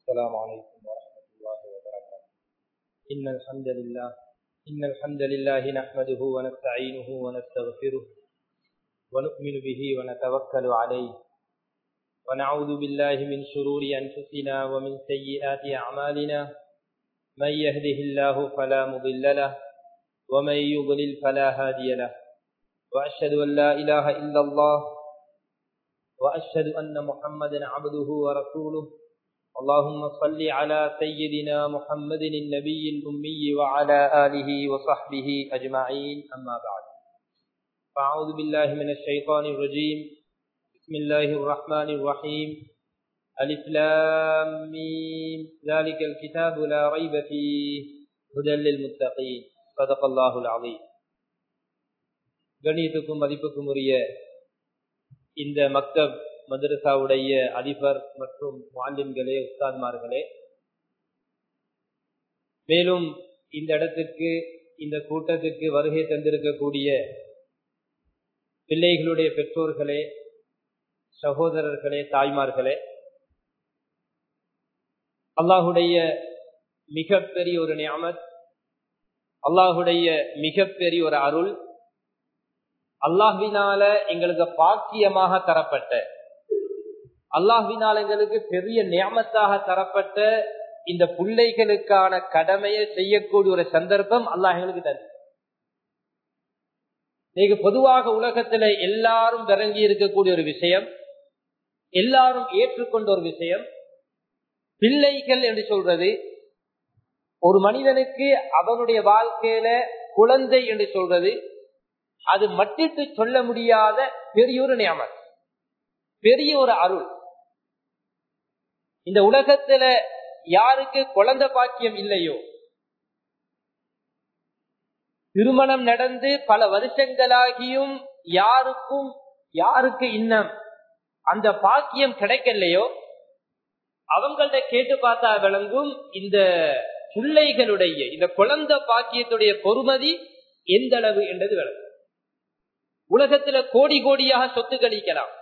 السلام عليكم ورحمة الله وبركاته إن الحمد لله إن الحمد لله نحمده ونستعينه ونستغفره ونؤمن به ونتوكل عليه ونعوذ بالله من شرور أنفسنا ومن سيئات أعمالنا من يهده الله فلا مضل له ومن يضلل فلا هادي له وأشهد أن لا إله إلا الله وأشهد أن محمدا عبده ورسوله اللهم صل على سيدنا محمد النبي الأمي وعلى آله وصحبه أجمعين أما بعد فأعوذ بالله من الشيطان الرجيم بسم الله الرحمن الرحيم ألف لام ميم ذلك الكتاب لا ريب فيه هدى للمتقين صدق الله العظيم கணியத்துக்கும் மதிப்புக்கும் உரிய இந்த மக்தப் மதரசாவுடைய அதிபர் மற்றும் மாலின்களே உஸ்தாத்மார்களே மேலும் இந்த இடத்திற்கு இந்த கூட்டத்திற்கு வருகை தந்திருக்கக்கூடிய பிள்ளைகளுடைய பெற்றோர்களே சகோதரர்களே தாய்மார்களே அல்லாஹுடைய மிகப்பெரிய ஒரு நியமத் அல்லாஹுடைய மிகப்பெரிய ஒரு அருள் அல்லாஹ்வினால எங்களுக்கு பாக்கியமாக தரப்பட்ட அல்லாஹ்வினால் எங்களுக்கு பெரிய நியமத்தாக தரப்பட்ட இந்த பிள்ளைகளுக்கான கடமையை செய்யக்கூடிய ஒரு சந்தர்ப்பம் அல்லாஹ் எங்களுக்கு தரு நீங்க பொதுவாக உலகத்துல எல்லாரும் விளங்கி இருக்கக்கூடிய ஒரு விஷயம் எல்லாரும் ஏற்றுக்கொண்ட ஒரு விஷயம் பிள்ளைகள் என்று சொல்றது ஒரு மனிதனுக்கு அவனுடைய வாழ்க்கையில குழந்தை என்று சொல்றது அது மட்டிட்டு சொல்ல முடியாத பெரிய ஒரு நியமம் பெரிய ஒரு அருள் இந்த உலகத்துல யாருக்கு குழந்தை பாக்கியம் இல்லையோ திருமணம் நடந்து பல வருஷங்களாகியும் யாருக்கும் யாருக்கு இன்னம் அந்த பாக்கியம் கிடைக்கலையோ அவங்கள்ட்ட கேட்டு பார்த்தா விளங்கும் இந்த பிள்ளைகளுடைய இந்த குழந்தை பாக்கியத்துடைய பொறுமதி எந்த அளவு என்றது விளங்கும் உலகத்துல கோடி கோடியாக சொத்து கழிக்கலாம்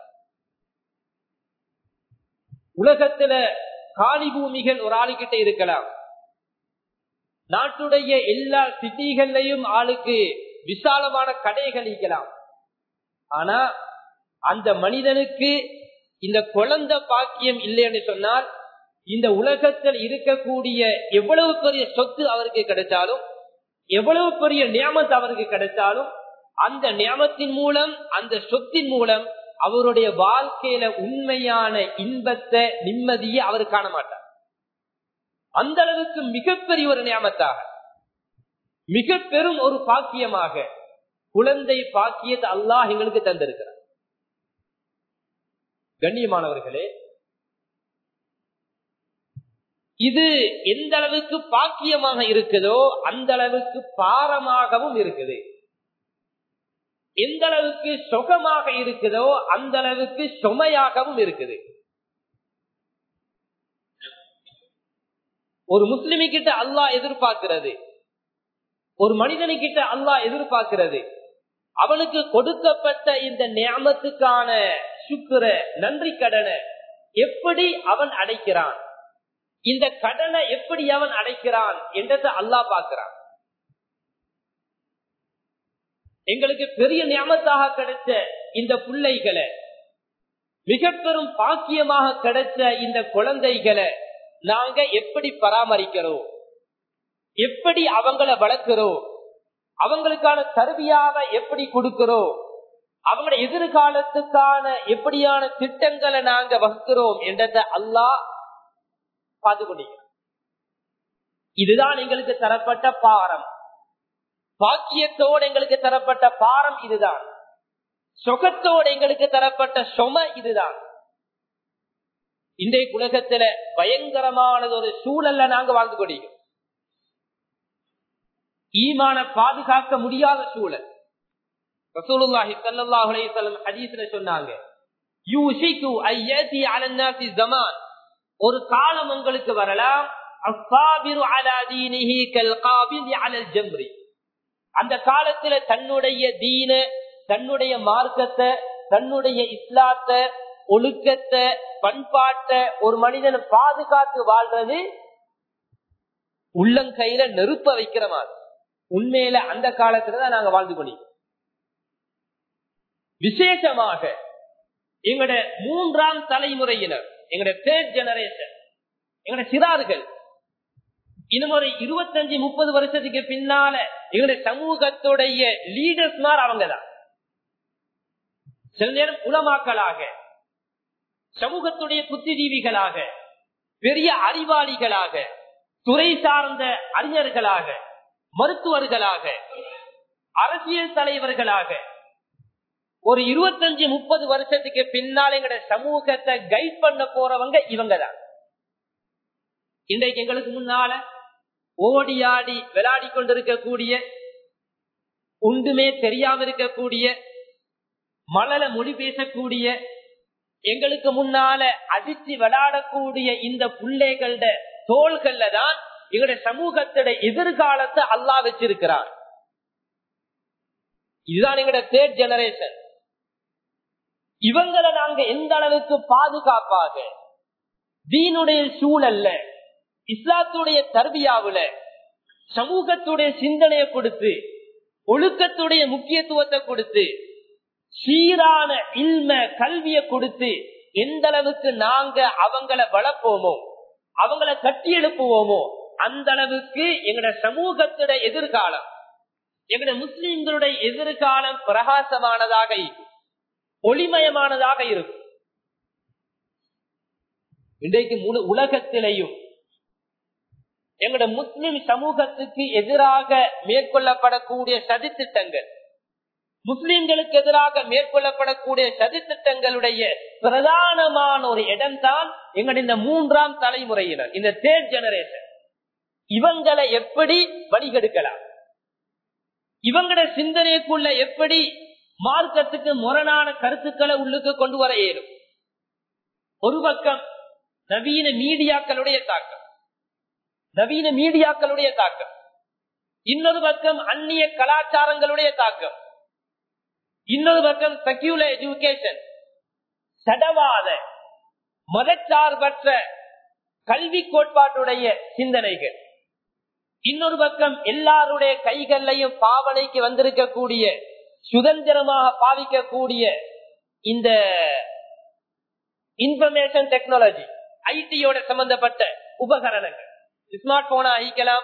உலகத்துல காணி பூமிகள் ஒரு ஆளுகிட்ட இருக்கலாம் நாட்டுடைய எல்லா சிட்டிகள்லையும் ஆளுக்கு விசாலமான கடைகள் இருக்கலாம் ஆனா அந்த மனிதனுக்கு இந்த குழந்தை பாக்கியம் இல்லைன்னு சொன்னால் இந்த உலகத்தில் இருக்கக்கூடிய எவ்வளவு பெரிய சொத்து அவருக்கு கிடைச்சாலும் எவ்வளவு பெரிய நியமத்து அவருக்கு கிடைச்சாலும் அந்த நியமத்தின் மூலம் அந்த சொத்தின் மூலம் அவருடைய வாழ்க்கையில உண்மையான இன்பத்தை நிம்மதியை அவர் காண மாட்டார் அந்த அளவுக்கு மிகப்பெரிய ஒரு நியமத்தாக மிக பெரும் ஒரு பாக்கியமாக குழந்தை பாக்கியத்தை அல்லாஹ் எங்களுக்கு தந்திருக்கிறார் கண்ணியமானவர்களே இது எந்த அளவுக்கு பாக்கியமாக இருக்குதோ அந்த அளவுக்கு பாரமாகவும் இருக்குது எந்த அளவுக்கு சுகமாக இருக்குதோ அந்த அளவுக்கு சுமையாகவும் இருக்குது ஒரு முஸ்லிமி கிட்ட அல்லாஹ் எதிர்பார்க்கிறது ஒரு மனிதனுக்கிட்ட அல்லாஹ் எதிர்பார்க்கிறது அவனுக்கு கொடுக்கப்பட்ட இந்த நியமத்துக்கான சுக்குர நன்றி கடனை எப்படி அவன் அடைக்கிறான் இந்த கடனை எப்படி அவன் அடைக்கிறான் என்றதை அல்லாஹ் பார்க்கிறான் எங்களுக்கு பெரிய ஞாபகத்தாக கிடைச்ச இந்த பிள்ளைகளை மிக பெரும் பாக்கியமாக கிடைச்ச இந்த குழந்தைகளை நாங்க எப்படி பராமரிக்கிறோம் எப்படி அவங்கள வளர்க்கிறோம் அவங்களுக்கான கருவியாக எப்படி கொடுக்கிறோம் அவங்களோட எதிர்காலத்துக்கான எப்படியான திட்டங்களை நாங்க வகுக்கிறோம் என்றத அல்லாஹ் பார்த்து கொண்டிருக்கிறோம் இதுதான் எங்களுக்கு தரப்பட்ட பாரம் பாக்கியத்தோடு எங்களுக்கு தரப்பட்ட பாரம் இதுதான் சொகத்தோடு எங்களுக்கு தரப்பட்ட சொம இதுதான் இன்றைய உலகத்துல பயங்கரமானது ஒரு சூழல்ல நாங்க வாழ்ந்து கொண்டிருக்கோம் ஈமான பாதுகாக்க முடியாத சூழல் ரசூலுல்லாஹி ஸல்லல்லாஹு அலைஹி வஸல்லம் ஹதீஸ்ல சொன்னாங்க யூஷிகு அய்யதி அலன்னாசி ஜமான் ஒரு காலம் உங்களுக்கு வரலாம் அஸ்ஸாபிரு அலா தீனிஹி கல் காபிதி அலல் ஜம்ரி அந்த காலத்துல தன்னுடைய தீன தன்னுடைய மார்க்கத்தை தன்னுடைய இஸ்லாத்தை ஒழுக்கத்தை பண்பாட்டை ஒரு மனிதன் பாதுகாத்து வாழ்றது உள்ளங்கையில நெருப்ப வைக்கிற மாதிரி உண்மையில அந்த காலத்துலதான் நாங்க வாழ்ந்து கொண்டோம் விசேஷமாக எங்கட மூன்றாம் தலைமுறையினர் எங்கட தேர்ட் ஜெனரேஷன் எங்கட சிறார்கள் இன்னும் ஒரு இருபத்தஞ்சு முப்பது வருஷத்துக்கு பின்னால எங்களுடைய சமூகத்துடைய லீடர்ஸ் மாதிரி அவங்கதான் சில நேரம் உலமாக்களாக சமூகத்துடைய புத்திஜீவிகளாக பெரிய அறிவாளிகளாக துறை சார்ந்த அறிஞர்களாக மருத்துவர்களாக அரசியல் தலைவர்களாக ஒரு இருபத்தஞ்சு முப்பது வருஷத்துக்கு பின்னால் எங்கட சமூகத்தை கைட் பண்ண போறவங்க இவங்க தான் இன்றைக்கு எங்களுக்கு முன்னால ஓடி ஆடி விளையாடி கொண்டிருக்கக்கூடிய ஒன்றுமே தெரியாம இருக்கக்கூடிய மழல மொழி பேசக்கூடிய எங்களுக்கு முன்னால அதிர்ச்சி விளையாடக்கூடிய இந்த பிள்ளைகள தோள்கள்ல தான் எங்களுடைய சமூகத்தோட எதிர்காலத்தை அல்லா வச்சிருக்கிறார் இதுதான் எங்களோட தேர்ட் ஜெனரேஷன் இவங்களை நாங்க எந்த அளவுக்கு பாதுகாப்பாக தீனுடைய சூழல்ல இஸ்லாத்துடைய தர்பியாவுல சமூகத்துடைய சிந்தனையை கொடுத்து ஒழுக்கத்துடைய முக்கியத்துவத்தை கொடுத்து சீரான இல்ம கல்வியை கொடுத்து எந்த அளவுக்கு நாங்க அவங்கள வளர்ப்போமோ அவங்கள கட்டி எழுப்புவோமோ அந்த அளவுக்கு எங்கட சமூகத்துடைய எதிர்காலம் எங்கட முஸ்லிம்களுடைய எதிர்காலம் பிரகாசமானதாக இருக்கும் ஒளிமயமானதாக இருக்கும் இன்றைக்கு முழு உலகத்திலையும் எங்கட முஸ்லிம் சமூகத்துக்கு எதிராக மேற்கொள்ளப்படக்கூடிய சதித்திட்டங்கள் முஸ்லிம்களுக்கு எதிராக மேற்கொள்ளப்படக்கூடிய சதித்திட்டங்களுடைய பிரதானமான ஒரு இடம்தான் எங்களுடைய இந்த மூன்றாம் தலைமுறையினர் இந்த தேர்ட் ஜெனரேஷன் இவங்களை எப்படி வழிகெடுக்கலாம் இவங்களோட சிந்தனைக்குள்ள எப்படி மார்க்கத்துக்கு முரணான கருத்துக்களை உள்ளுக்கு கொண்டு வர இயலும் ஒரு பக்கம் நவீன மீடியாக்களுடைய தாக்கம் நவீன மீடியாக்களுடைய தாக்கம் இன்னொரு பக்கம் அந்நிய கலாச்சாரங்களுடைய தாக்கம் இன்னொரு பக்கம் செக்யூலர் எஜுகேஷன் சடவாத மதச்சார்பற்ற கல்வி கோட்பாட்டுடைய சிந்தனைகள் இன்னொரு பக்கம் எல்லாருடைய கைகள்லையும் பாவனைக்கு வந்திருக்கக்கூடிய சுதந்திரமாக பாவிக்கக்கூடிய இந்த இன்ஃபர்மேஷன் டெக்னாலஜி ஐடியோட சம்பந்தப்பட்ட உபகரணங்கள் ஸ்மார்ட் போனா அழிக்கலாம்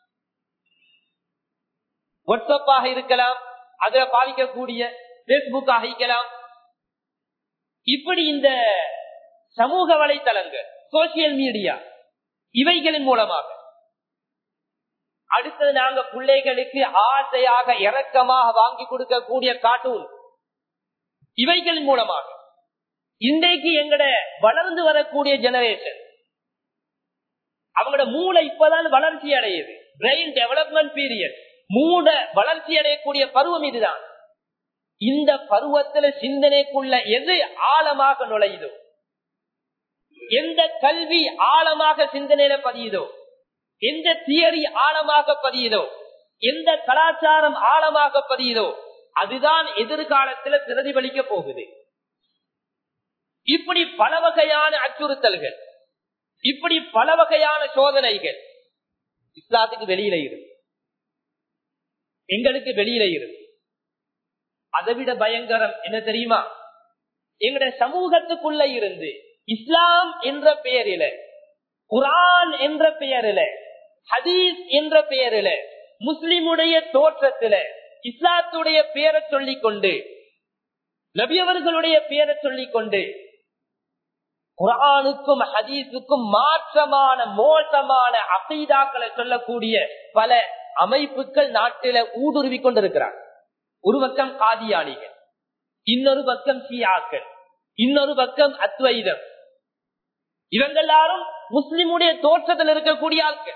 வாட்ஸ்அப்பாக இருக்கலாம் அதுல பாவிக்கக்கூடிய பேஸ்புக் அழிக்கலாம் இப்படி இந்த சமூக வலைத்தளங்கள் சோசியல் மீடியா இவைகளின் மூலமாக அடுத்தது நாங்க பிள்ளைகளுக்கு ஆசையாக இறக்கமாக வாங்கி கொடுக்கக்கூடிய கார்ட்டூன் இவைகளின் மூலமாக இன்றைக்கு எங்கட வளர்ந்து வரக்கூடிய ஜெனரேஷன் அவங்களோட மூளை இப்பதான் வளர்ச்சி அடையுது பிரெயின் டெவலப்மெண்ட் பீரியட் மூட வளர்ச்சி அடையக்கூடிய பருவம் இதுதான் இந்த பருவத்துல சிந்தனைக்குள்ள எது ஆழமாக நுழையுதோ எந்த கல்வி ஆழமாக சிந்தனையில பதியுதோ எந்த தியரி ஆழமாக பதியுதோ எந்த கலாச்சாரம் ஆழமாக பதியுதோ அதுதான் எதிர்காலத்துல பிரதிபலிக்க போகுது இப்படி பல வகையான அச்சுறுத்தல்கள் இப்படி பல வகையான சோதனைகள் இஸ்லாத்துக்கு வெளியில இருக்கு எங்களுக்கு வெளியில இருக்கு அதை விட பயங்கரம் என்ன தெரியுமா எங்களுடைய சமூகத்துக்குள்ள இருந்து இஸ்லாம் என்ற பெயரில குரான் என்ற பெயரில ஹதீஸ் என்ற பெயரில முஸ்லிமுடைய தோற்றத்தில இஸ்லாத்துடைய பெயரை சொல்லிக் கொண்டு நபியவர்களுடைய பெயரை சொல்லிக் கொண்டு குரானுக்கும் ஹதீஸுக்கும் மாற்றமான மோசமான அசைதாக்களை சொல்லக்கூடிய பல அமைப்புகள் நாட்டில ஊடுருவி கொண்டிருக்கிறார் ஒரு பக்கம் காதியாளிகள் இன்னொரு பக்கம் சியாக்கள் இன்னொரு பக்கம் அத்வைதம் இவங்க எல்லாரும் முஸ்லிமுடைய தோற்றத்தில் இருக்கக்கூடிய ஆட்கள்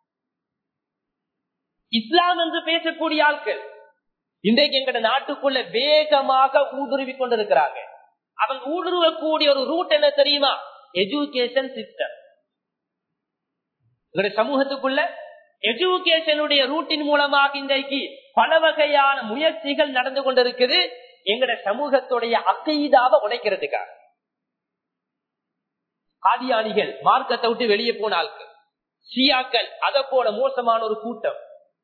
இஸ்லாம் என்று பேசக்கூடிய ஆட்கள் இன்றைக்கு எங்கட நாட்டுக்குள்ள வேகமாக ஊடுருவி கொண்டிருக்கிறாங்க அவங்க ஊடுருவக்கூடிய ஒரு ரூட் என்ன தெரியுமா எஜுகேஷன் சிஸ்டம் எங்களுடைய சமூகத்துக்குள்ள எஜுகேஷனுடைய ரூட்டின் மூலமாக இன்றைக்கு பல வகையான முயற்சிகள் நடந்து கொண்டிருக்குது எங்கட சமூகத்துடைய அக்கைதாவை உடைக்கிறதுக்காக காதியானிகள் மார்க்கத்தை விட்டு வெளியே போன ஆட்கள் ஷியாக்கள் அதை போல மோசமான ஒரு கூட்டம்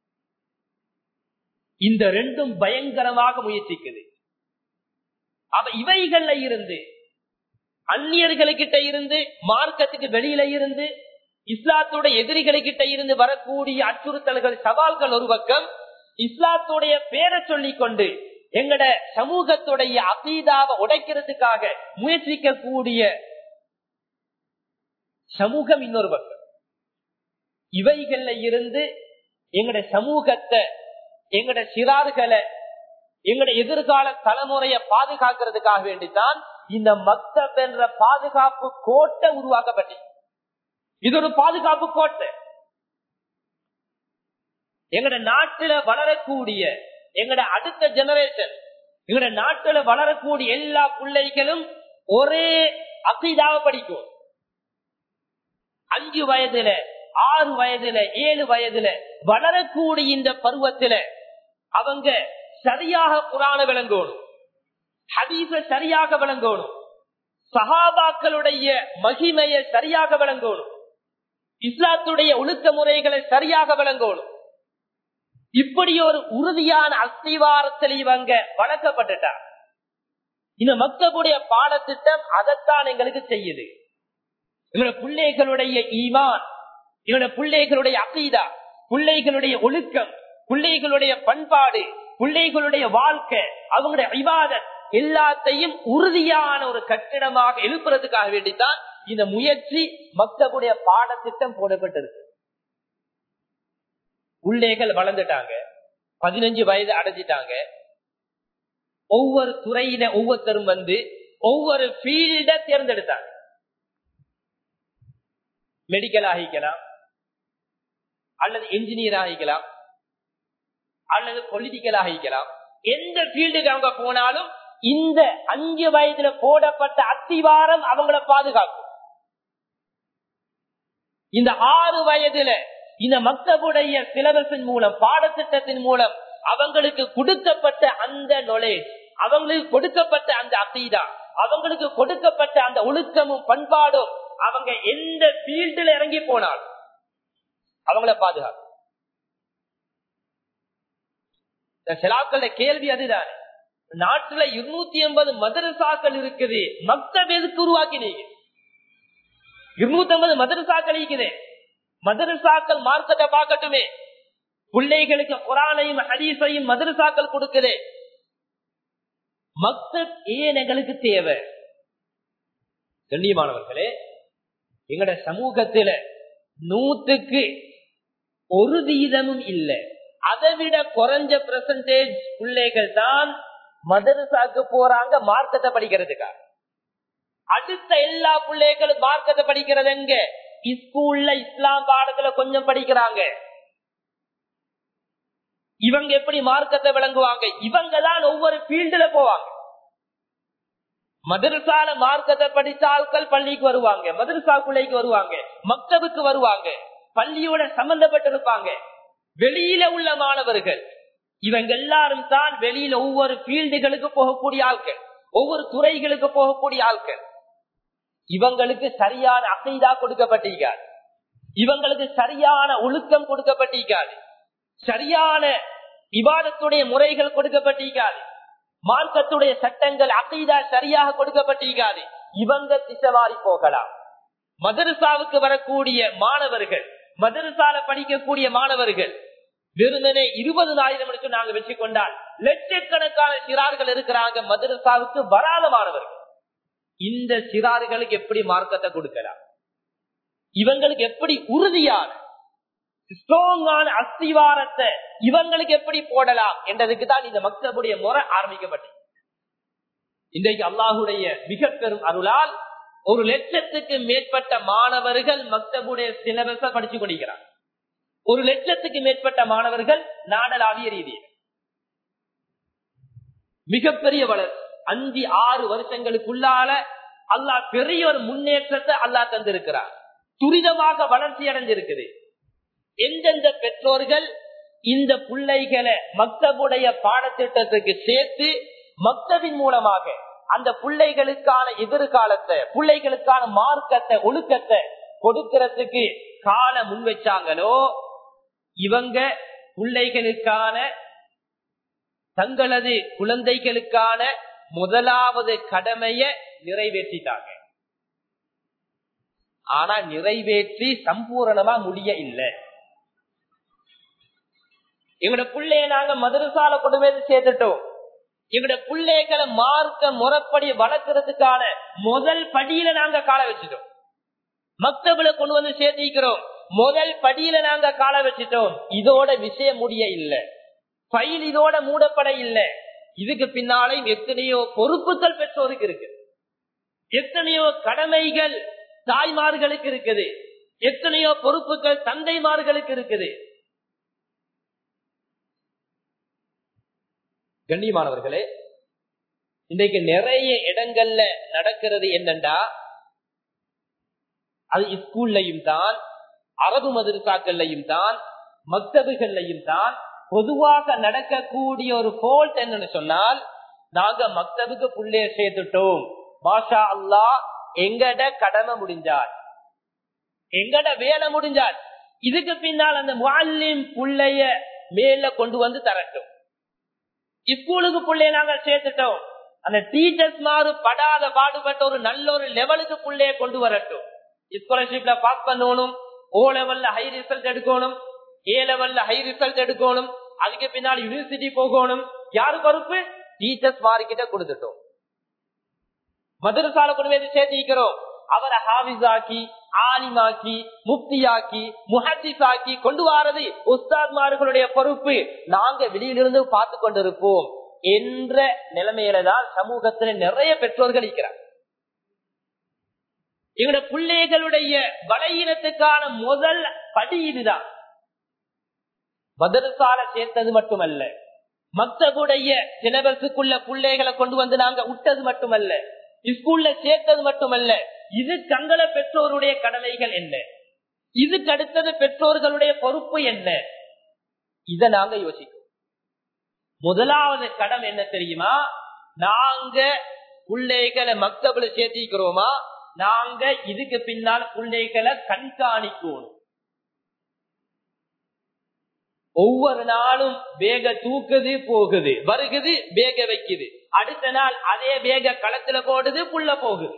இந்த ரெண்டும் பயங்கரமாக முயற்சிக்குது அவ இவைகள்ல இருந்து அந்நியர்களுக்கிட்ட இருந்து மார்க்கத்துக்கு வெளியில இருந்து இஸ்லாத்துடைய எதிரிகளுக்கிட்ட இருந்து வரக்கூடிய அச்சுறுத்தல்கள் சவால்கள் ஒரு பக்கம் இஸ்லாத்துடைய பேரை சொல்லிக் கொண்டு எங்கட சமூகத்துடைய அசீதாவை உடைக்கிறதுக்காக முயற்சிக்கக்கூடிய சமூகம் இன்னொரு பக்கம் இவைகள்ல இருந்து எங்கட சமூகத்தை எங்கட சிறார்களை எங்கட எதிர்கால தலைமுறையை பாதுகாக்கிறதுக்காக வேண்டித்தான் இந்த மக்தப் என்ற பாதுகாப்பு கோட்டை உருவாக்கப்பட்டு இது ஒரு பாதுகாப்பு கோட்டை எங்கட நாட்டுல வளரக்கூடிய எங்கட அடுத்த ஜெனரேஷன் எங்கட நாட்டுல வளரக்கூடிய எல்லா பிள்ளைகளும் ஒரே அசைதாக படிக்கும் அஞ்சு வயதுல ஆறு வயதுல ஏழு வயதுல வளரக்கூடிய இந்த பருவத்துல அவங்க சரியாக புராண விளங்கணும் ஹதீச சரியாக விளங்கணும் சஹாபாக்களுடைய மகிமையை சரியாக விளங்கணும் இஸ்லாத்துடைய ஒழுக்க முறைகளை சரியாக விளங்கணும் இப்படி ஒரு உறுதியான அஸ்திவாரத்தில் இவங்க வளர்க்கப்பட்டுட்டார் இந்த மக்களுடைய பாடத்திட்டம் அதைத்தான் எங்களுக்கு செய்யுது இவங்க பிள்ளைகளுடைய ஈமான் இவங்க பிள்ளைகளுடைய அசீதா பிள்ளைகளுடைய ஒழுக்கம் பிள்ளைகளுடைய பண்பாடு பிள்ளைகளுடைய வாழ்க்கை அவங்களுடைய விவாதம் எல்லாத்தையும் உறுதியான ஒரு கட்டிடமாக எழுப்புறதுக்காக வேண்டித்தான் இந்த முயற்சி மக்களுடைய பாடத்திட்டம் போடப்பட்டிருக்கு பிள்ளைகள் வளர்ந்துட்டாங்க பதினஞ்சு வயது அடைஞ்சிட்டாங்க ஒவ்வொரு துறையில ஒவ்வொருத்தரும் வந்து ஒவ்வொரு ஃபீல்ட தேர்ந்தெடுத்தாங்க மெடிக்கல் ஆகிக்கலாம் அல்லது என்ஜினியர் ஆகிக்கலாம் அல்லது பொலிட்டிக்கல் ஆகிக்கலாம் எந்த ஃபீல்டுக்கு அவங்க போனாலும் இந்த அஞ்சு வயதுல போடப்பட்ட அத்திவாரம் அவங்கள பாதுகாக்கும் இந்த ஆறு வயதுல இந்த மக்தபுடைய சிலபஸின் மூலம் பாடத்திட்டத்தின் மூலம் அவங்களுக்கு கொடுக்கப்பட்ட அந்த நொலேஜ் அவங்களுக்கு கொடுக்கப்பட்ட அந்த அசீதா அவங்களுக்கு கொடுக்கப்பட்ட அந்த ஒழுக்கமும் பண்பாடும் அவங்க எந்த ஃபீல்டுல இறங்கி போனாலும் அவங்கள பாதுகாக்கும் சிலாக்கள கேள்வி அதுதான் நாட்டுல இருநூத்தி எண்பது மதரசாக்கள் இருக்குது மக்தப் எதுக்கு உருவாக்கினீங்க இருநூத்தி ஐம்பது மதரசாக்கள் இருக்குது மதரசாக்கள் மார்க்கத்தை பார்க்கட்டுமே பிள்ளைகளுக்கு குரானையும் ஹதீஸையும் மதரசாக்கள் கொடுக்குது மக்தப் ஏன் எங்களுக்கு தேவை கண்ணியமானவர்களே எங்கட சமூகத்தில நூத்துக்கு ஒரு வீதமும் இல்லை அதை விட குறைஞ்ச பெர்சன்டேஜ் பிள்ளைகள் தான் மதரசாக்கு போறாங்க மார்க்கத்தை படிக்கிறதுக்காக அடுத்த எல்லா பிள்ளைகளும் மார்க்கத்தை படிக்கிறது எங்க ஸ்கூல்ல இஸ்லாம் பாடத்துல கொஞ்சம் படிக்கிறாங்க இவங்க எப்படி மார்க்கத்தை விளங்குவாங்க இவங்க தான் ஒவ்வொரு ஃபீல்டுல போவாங்க மதரசால மார்க்கத்தை படித்த ஆட்கள் பள்ளிக்கு வருவாங்க மதரசா பிள்ளைக்கு வருவாங்க மக்தபுக்கு வருவாங்க பள்ளியோட சம்பந்தப்பட்டிருப்பாங்க வெளியில உள்ள மாணவர்கள் இவங்க எல்லாரும் தான் வெளியில ஒவ்வொரு ஃபீல்டுகளுக்கு போகக்கூடிய ஆட்கள் ஒவ்வொரு துறைகளுக்கு போகக்கூடிய ஆட்கள் இவங்களுக்கு சரியான அசைதா கொடுக்கப்பட்டிருக்காது இவங்களுக்கு சரியான ஒழுக்கம் கொடுக்கப்பட்டிருக்காது சரியான விவாதத்துடைய முறைகள் கொடுக்கப்பட்டிருக்காது மார்க்கத்துடைய சட்டங்கள் அசைதா சரியாக கொடுக்கப்பட்டிருக்காது இவங்க திசைவாரி போகலாம் மதரசாவுக்கு வரக்கூடிய மாணவர்கள் மதரசால படிக்கக்கூடிய மாணவர்கள் வெறுமனே இருபதுனாயிரம் மணிக்கு நாங்க வச்சு கொண்டால் லட்சக்கணக்கான சிறார்கள் இருக்கிறாங்க மதரசாவுக்கு வராத மாணவர்கள் இந்த சிறார்களுக்கு எப்படி மார்க்கத்தை கொடுக்கலாம் இவங்களுக்கு எப்படி உறுதியான ஸ்ட்ராங்கான அஸ்திவாரத்தை இவங்களுக்கு எப்படி போடலாம் என்றதுக்கு தான் இந்த மக்தபுடைய முறை ஆரம்பிக்கப்பட்டது இன்றைக்கு அல்லாஹுடைய மிக பெரும் அருளால் ஒரு லட்சத்துக்கு மேற்பட்ட மாணவர்கள் மக்தபுடைய சிலபஸ படிச்சு கொண்டிருக்கிறார் ஒரு லட்சத்துக்கு மேற்பட்ட மாணவர்கள் நாடலாவிய ரீதியில் மிகப்பெரிய வளர்ச்சி அஞ்சு ஆறு வருஷங்களுக்குள்ளால அல்லாஹ் பெரிய ஒரு முன்னேற்றத்தை அல்லாஹ் தந்திருக்கிறார் துரிதமாக வளர்ச்சி அடைஞ்சிருக்குது எந்தெந்த பெற்றோர்கள் இந்த பிள்ளைகளை மக்தபுடைய பாடத்திட்டத்துக்கு சேர்த்து மக்தபின் மூலமாக அந்த பிள்ளைகளுக்கான எதிர்காலத்தை பிள்ளைகளுக்கான மார்க்கத்தை ஒழுக்கத்தை கொடுக்கறதுக்கு கால முன் வச்சாங்களோ இவங்க பிள்ளைகளுக்கான தங்களது குழந்தைகளுக்கான முதலாவது கடமைய நிறைவேற்றிட்டாங்க ஆனா நிறைவேற்றி சம்பூரணமா முடிய இல்லை எங்களோட பிள்ளைய நாங்க மதுரசால கொண்டு போய் சேர்த்துட்டோம் எங்களோட பிள்ளைகளை மார்க்க முறைப்படி வளர்க்கறதுக்கான முதல் படியில நாங்க கால வச்சுட்டோம் மக்தபுல கொண்டு வந்து சேர்த்திக்கிறோம் முதல் படியில நாங்க கால வச்சுட்டோம் இதோட விஷயம் முடிய இல்லை ஃபைல் இதோட மூடப்பட இல்லை இதுக்கு பின்னாலையும் எத்தனையோ பொறுப்புகள் பெற்றோருக்கு இருக்கு எத்தனையோ கடமைகள் தாய்மார்களுக்கு இருக்குது எத்தனையோ பொறுப்புகள் தந்தைமார்களுக்கு இருக்குது கண்ணியமானவர்களே இன்றைக்கு நிறைய இடங்கள்ல நடக்கிறது என்னண்டா அது ஸ்கூல்லையும் தான் அரபு மதுரசாக்கள்லையும் தான் மக்தபுகள்லையும் தான் பொதுவாக நடக்கக்கூடிய ஒரு போல்ட் என்னன்னு சொன்னால் நாங்க மக்தபுக்கு புள்ளைய சேர்த்துட்டோம் மாஷா அல்லா எங்கட கடமை முடிஞ்சார் எங்கட வேலை முடிஞ்சார் இதுக்கு பின்னால் அந்த முல்லிம் புள்ளைய மேல கொண்டு வந்து தரட்டும் ஸ்கூலுக்கு பிள்ளைய நாங்க சேர்த்துட்டோம் அந்த டீச்சர்ஸ் மாறு படாத பாடுபட்ட ஒரு நல்ல ஒரு லெவலுக்கு பிள்ளைய கொண்டு வரட்டும் ஸ்காலர்ஷிப்ல பாஸ் பண்ணணும் ஓ லெவல்ல ஹை ரிசல்ட் எடுக்கணும் ஏ லெவல்ல ஹை ரிசல்ட் எடுக்கணும் அதுக்கு பின்னால் யூனிவர்சிட்டி போகணும் யாரு பொறுப்பு டீச்சர்ஸ் மாறிக்கிட்ட கொடுத்துட்டோம் மதுரசால கொண்டு போய் சேர்த்திக்கிறோம் அவரை ஹாவிஸாக்கி ஆலிமாக்கி முப்தியாக்கி முஹத்திஸாக்கி கொண்டு வாரது உஸ்தாத்மார்களுடைய பொறுப்பு நாங்க வெளியிலிருந்து பார்த்து கொண்டிருப்போம் என்ற நிலைமையில தான் சமூகத்துல நிறைய பெற்றோர்கள் இருக்கிறார் எங்களுடைய பிள்ளைகளுடைய பலகீனத்துக்கான முதல் படி இதுதான் மதரசால சேர்த்தது மட்டுமல்ல மக்தபுடைய சிலபஸுக்குள்ள பிள்ளைகளை கொண்டு வந்து நாங்க விட்டது மட்டுமல்ல ஸ்கூல்ல சேர்த்தது மட்டுமல்ல இது தங்கள பெற்றோருடைய கடமைகள் என்ன இதுக்கு அடுத்தது பெற்றோர்களுடைய பொறுப்பு என்ன இத நாங்க யோசிக்கும் முதலாவது கடமை என்ன தெரியுமா நாங்க பிள்ளைகளை மக்தபுல சேர்த்திக்கிறோமா நாங்க இதுக்கு பின்னால் பிள்ளைகளை கண்காணிக்கணும் ஒவ்வொரு நாளும் வேக தூக்குது போகுது வருகுது வேக வைக்குது அடுத்த நாள் அதே வேக களத்துல போடுது புள்ள போகுது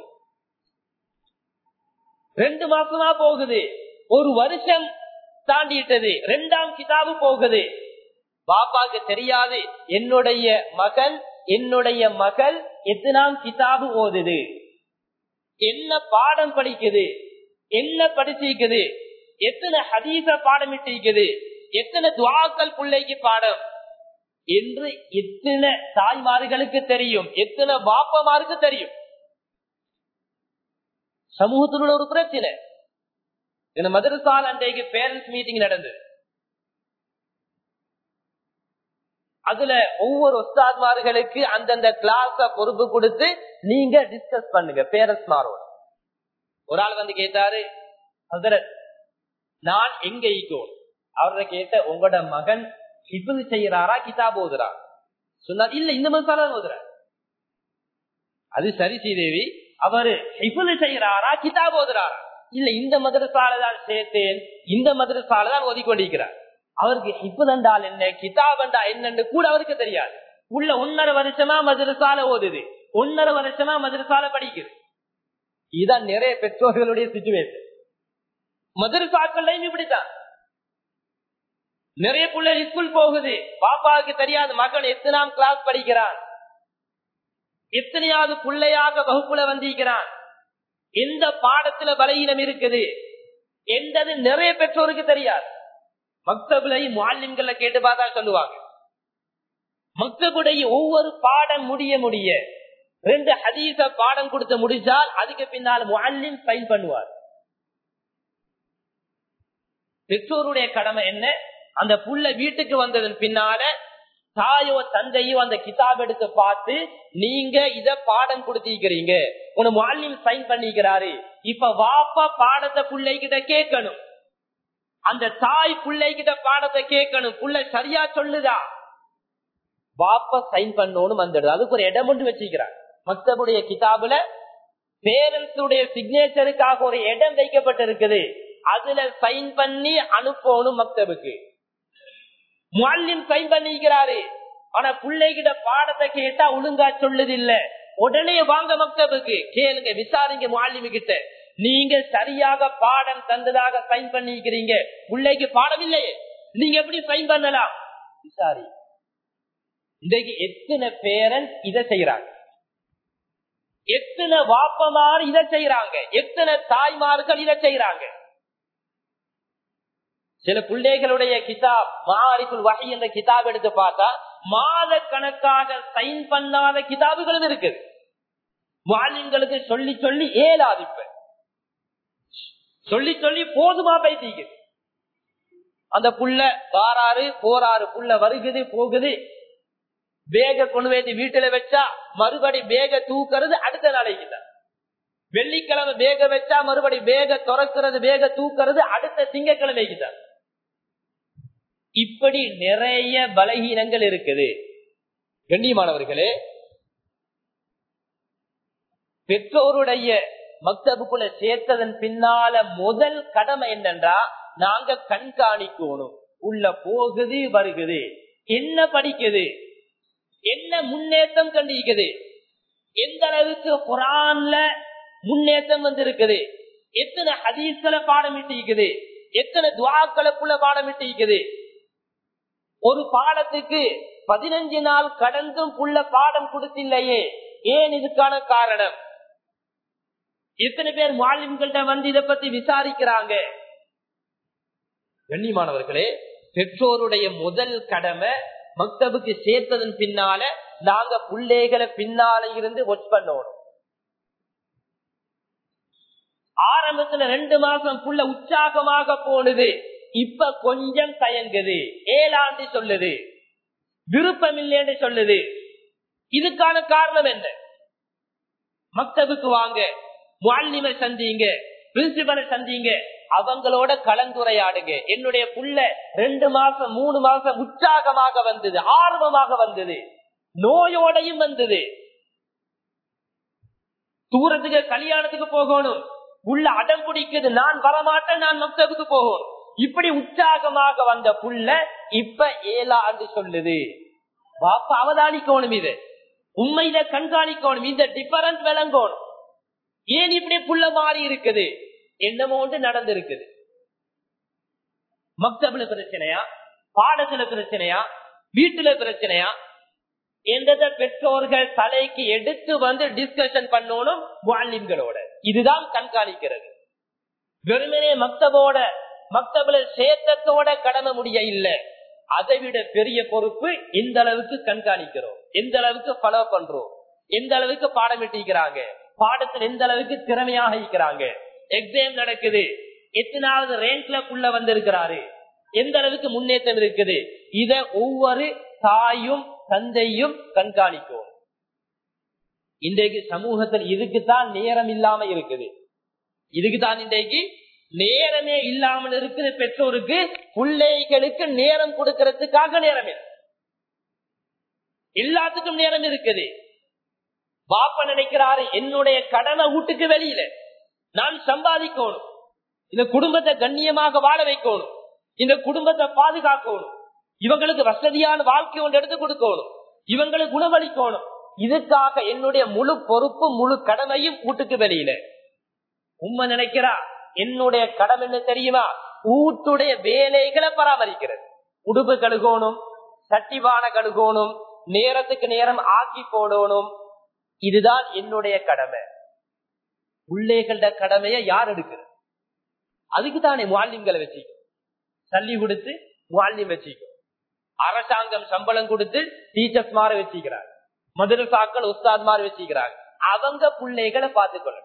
ரெண்டு மாசமா போகுது ஒரு வருஷம் தாண்டிட்டது ரெண்டாம் கிதாபு போகுது பாப்பாக்கு தெரியாது என்னுடைய மகன் என்னுடைய மகள் எத்தனாம் கிதாபு ஓதுது என்ன பாடம் படிக்குது என்ன படிச்சிருக்குது எத்தனை ஹதீச பாடமிட்டிருக்குது எத்தனை துவாக்கள் பிள்ளைக்கு பாடம் என்று எத்தனை தாய்மார்களுக்கு தெரியும் எத்தனை பாப்பமாருக்கு தெரியும் சமூகத்தில் ஒரு பிரச்சனை இந்த மதரசால் அன்றைக்கு பேரண்ட்ஸ் மீட்டிங் நடந்தது அதுல ஒவ்வொரு ஒஸ்தாத்மார்களுக்கு அந்தந்த கிளாஸ பொறுப்பு கொடுத்து நீங்க டிஸ்கஸ் பண்ணுங்க பேரண்ட்ஸ் மாரோட ஒரு ஆள் வந்து கேட்டாரு ஹசரத் நான் எங்க ஈக்கோம் அவரை கேட்ட உங்களோட மகன் ஹிபுது செய்யறாரா கிதாப் ஓதுறா சொன்னார் இல்ல இந்த மசாலா ஓதுறார் அது சரி ஸ்ரீதேவி அவரு ஹிபுது செய்யறாரா கிதாப் ஓதுறாரா இல்ல இந்த மதரசால தான் சேர்த்தேன் இந்த மதரசால தான் ஓதிக்கொண்டிருக்கிறார் அவருக்கு ஹிப்புதண்டால் என்ன கிதாபண்டா என்னன்னு கூட அவருக்கு தெரியாது உள்ள ஒன்னரை வருஷமா மதரசால ஓதுது ஒன்னரை வருஷமா மதரசால படிக்குது இதுதான் நிறைய பெற்றோர்களுடைய சுச்சுவேஷன் மதரசாக்கள்லையும் இப்படித்தான் நிறைய பிள்ளை ஸ்கூல் போகுது பாப்பாவுக்கு தெரியாது மகன் எத்தனாம் கிளாஸ் படிக்கிறான் எத்தனையாவது பிள்ளையாக வகுப்புல வந்திருக்கிறான் எந்த பாடத்துல பலகீனம் இருக்குது எந்தது நிறைய பெற்றோருக்கு தெரியாது மக்தபுலை மாலிம்களை கேட்டு பார்த்தா சொல்லுவாங்க மக்தபுடைய ஒவ்வொரு பாடம் முடிய முடிய ரெண்டு ஹதீச பாடம் கொடுத்து முடிச்சால் அதுக்கு பின்னால் மாலிம் சைன் பண்ணுவார் பெற்றோருடைய கடமை என்ன அந்த புள்ள வீட்டுக்கு வந்ததன் பின்னால தாயோ தந்தையோ அந்த கிதாப் எடுத்து பார்த்து நீங்க இத பாடம் கொடுத்திருக்கிறீங்க உன மாலிம் சைன் பண்ணிக்கிறாரு இப்ப வாப்பா பாடத்தை பிள்ளைகிட்ட கேட்கணும் அந்த தாய் பிள்ளைகிட்ட பாடத்தை கேட்கணும் புள்ள சரியா சொல்லுதா வாப்பா சைன் பண்ணணும் வந்துடுது அதுக்கு ஒரு இடம் மட்டும் வச்சுக்கிறார் மக்தபுடைய கிதாபுல பேரண்ட்ஸ் உடைய சிக்னேச்சருக்காக ஒரு இடம் வைக்கப்பட்டிருக்குது அதுல சைன் பண்ணி அனுப்பணும் மக்தபுக்கு முல்லிம் சைன் பண்ணிக்கிறாரு ஆனா பிள்ளைகிட்ட பாடத்தை கேட்டா ஒழுங்கா சொல்லுது இல்ல உடனே வாங்க மக்தபுக்கு கேளுங்க விசாரிங்க முல்லிமு கிட்ட நீங்க சரியாக பாடம் தந்ததாக சைன் பண்ணிக்கிறீங்க பிள்ளைக்கு பாடம் இல்லையே நீங்க எப்படி சைன் பண்ணலாம் விசாரி இன்றைக்கு எத்தனை பேரன் இதை செய்யறாங்க எத்தனை வாப்பமார் இதை செய்யறாங்க எத்தனை தாய்மார்கள் இதை செய்யறாங்க சில பிள்ளைகளுடைய கிதாப் மாரிக்குள் வகை என்ற கிதாப் எடுத்து பார்த்தா மாத கணக்காக சைன் பண்ணாத கிதாபுகளும் இருக்குது வாலிங்களுக்கு சொல்லி சொல்லி ஏலாது இப்ப சொல்லி சொல்லி போதுமா பைத்தீங்க அந்த புள்ள வாராறு போறாரு புள்ள வருகுது போகுது பேக கொண்டு வந்து வீட்டுல வச்சா மறுபடி பேக தூக்குறது அடுத்த நாளைக்கு தான் வெள்ளிக்கிழமை பேக வச்சா மறுபடி பேக துறக்கிறது பேக தூக்குறது அடுத்த திங்கக்கிழமைக்கு தான் இப்படி நிறைய பலகீனங்கள் இருக்குது கண்ணியமானவர்களே பெற்றோருடைய மக்தபுக்குள்ள சேர்த்ததன் பின்னால முதல் கடமை என்னன்றா நாங்க கண்காணிக்கணும் உள்ள போகுது வருகுது என்ன படிக்குது என்ன முன்னேற்றம் கண்டிருக்குது எந்த அளவுக்கு குரான்ல முன்னேற்றம் வந்திருக்குது எத்தனை ஹதீஸ்களை பாடமிட்டு இருக்குது எத்தனை துவாக்களுக்குள்ள பாடமிட்டு இருக்குது ஒரு பாடத்துக்கு பதினஞ்சு நாள் கடந்தும் புள்ள பாடம் கொடுத்தில்லையே ஏன் இதுக்கான காரணம் எத்தனை பேர் மாலிம்கள்ட்ட வந்து இதை பத்தி விசாரிக்கிறாங்க கண்ணியமானவர்களே பெற்றோருடைய முதல் கடமை மக்தபுக்கு சேர்த்ததன் பின்னால நாங்க பிள்ளைகளை பின்னால இருந்து ஒர்க் பண்ணணும் ஆரம்பத்துல ரெண்டு மாசம் புள்ள உற்சாகமாக போனது இப்ப கொஞ்சம் தயங்குது ஏழாண்டு சொல்லுது விருப்பம் இல்லைன்னு சொல்லுது இதுக்கான காரணம் என்ன மக்தபுக்கு வாங்க முல்லிமை சந்திங்க பிரின்சிபலை சந்திங்க அவங்களோட கலந்துரையாடுங்க என்னுடைய புள்ள ரெண்டு மாசம் மூணு மாசம் உற்சாகமாக வந்தது ஆர்வமாக வந்தது நோயோடையும் வந்தது தூரத்துக்கு கல்யாணத்துக்கு போகணும் உள்ள அடம் பிடிக்குது நான் வரமாட்டேன் நான் மக்தபுக்கு போகணும் இப்படி உற்சாகமாக வந்த புள்ள இப்ப ஏழாண்டு சொல்லுது பாப்பா அவதானிக்கணும் இது உண்மையில கண்காணிக்கணும் இந்த டிஃபரன்ஸ் விளங்கணும் ஏன் இப்படி புள்ள மாறி இருக்குது என்னமோ ஒன்று நடந்திருக்குது மக்தபுல பிரச்சனையா பாடத்துல பிரச்சனையா வீட்டுல பிரச்சனையா எந்தத பெற்றோர்கள் தலைக்கு எடுத்து வந்து டிஸ்கஷன் பண்ணணும் வாலிம்களோட இதுதான் கண்காணிக்கிறது வெறுமனே மக்தபோட மக்தபுல சேத்தத்தோட கடமை முடிய இல்ல அதை விட பெரிய பொறுப்பு எந்த அளவுக்கு கண்காணிக்கிறோம் எந்த அளவுக்கு ஃபாலோ பண்றோம் எந்த அளவுக்கு பாடம் இட்டிக்கிறாங்க பாடத்தில் எந்த அளவுக்கு திறமையாக இருக்கிறாங்க எக்ஸாம் நடக்குது எத்தனாவது ரேங்க்ல புள்ள வந்திருக்கிறாரு எந்த அளவுக்கு முன்னேற்றம் இருக்குது இத ஒவ்வொரு தாயும் தந்தையும் கண்காணிக்கும் இன்றைக்கு சமூகத்தில் இதுக்குத்தான் நேரம் இல்லாம இருக்குது இதுக்குதான் இன்றைக்கு நேரமே இல்லாமல் இருக்குது பெற்றோருக்கு பிள்ளைகளுக்கு நேரம் கொடுக்கறதுக்காக நேரம் இல்லை எல்லாத்துக்கும் நேரம் இருக்குது பாப்ப நினைக்கிறாரு என்னுடைய கடமை வீட்டுக்கு வெளியில நான் சம்பாதிக்கணும் இந்த குடும்பத்தை கண்ணியமாக வாழ வைக்கணும் இந்த குடும்பத்தை பாதுகாக்கணும் இவங்களுக்கு வசதியான வாழ்க்கை ஒன்று எடுத்து கொடுக்கணும் இவங்களுக்கு உணவளிக்கணும் இதுக்காக என்னுடைய முழு பொறுப்பு முழு கடமையும் வீட்டுக்கு வெளியில உண்மை நினைக்கிறா என்னுடைய கடமை என்ன தெரியுமா வீட்டுடைய வேலைகளை பராமரிக்கிறது உடுப்பு கழுகணும் சட்டிவான கழுகணும் நேரத்துக்கு நேரம் ஆக்கி போடணும் இதுதான் என்னுடைய கடமை பிள்ளைகள கடமையை யார் எடுக்கிறது அதுக்கு தானே மாலிம்களை வச்சுக்கோ தள்ளி கொடுத்து மாலியம் வச்சுக்கோ அரசாங்கம் சம்பளம் கொடுத்து டீச்சர்ஸ் மாற வச்சுக்கிறாங்க மதுரசாக்கள் உஸ்தாத் மாற வச்சுக்கிறாங்க அவங்க பிள்ளைகளை பார்த்துக்கொள்ள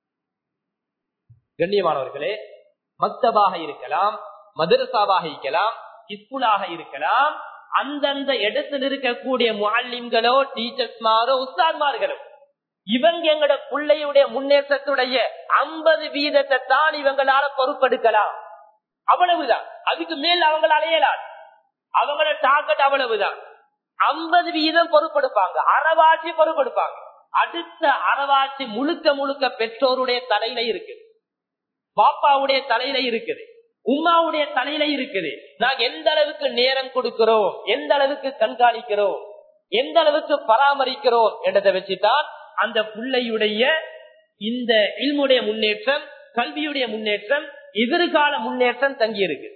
கண்ணியமானவர்களே மக்தபாக இருக்கலாம் மதுரசாவாக இருக்கலாம் இஸ்குலாக இருக்கலாம் அந்தந்த இடத்தில் இருக்கக்கூடிய முல்லிம்களோ டீச்சர்ஸ்மாரோ உஸ்தாத்மார்களோ இவங்க எங்கட பிள்ளையுடைய முன்னேற்றத்துடைய ஐம்பது வீதத்தை தான் இவங்களால பொறுப்பெடுக்கலாம் அவ்வளவுதான் அதுக்கு மேல் அவங்களால இயலாது அவங்களோட டார்கெட் அவ்வளவுதான் ஐம்பது வீதம் பொறுப்பெடுப்பாங்க அறவாசி பொறுப்பெடுப்பாங்க அடுத்த அறவாசி முழுக்க முழுக்க பெற்றோருடைய தலையில இருக்குது பாப்பாவுடைய தலையில இருக்குது உமாவுடைய தலையில இருக்குது நாங்க எந்த அளவுக்கு நேரம் கொடுக்கிறோம் எந்த அளவுக்கு கண்காணிக்கிறோம் எந்த அளவுக்கு பராமரிக்கிறோம் என்றதை வச்சுதான் அந்த பிள்ளையுடைய இந்த இல்முடைய முன்னேற்றம் கல்வியுடைய முன்னேற்றம் எதிர்கால முன்னேற்றம் தங்கி இருக்கு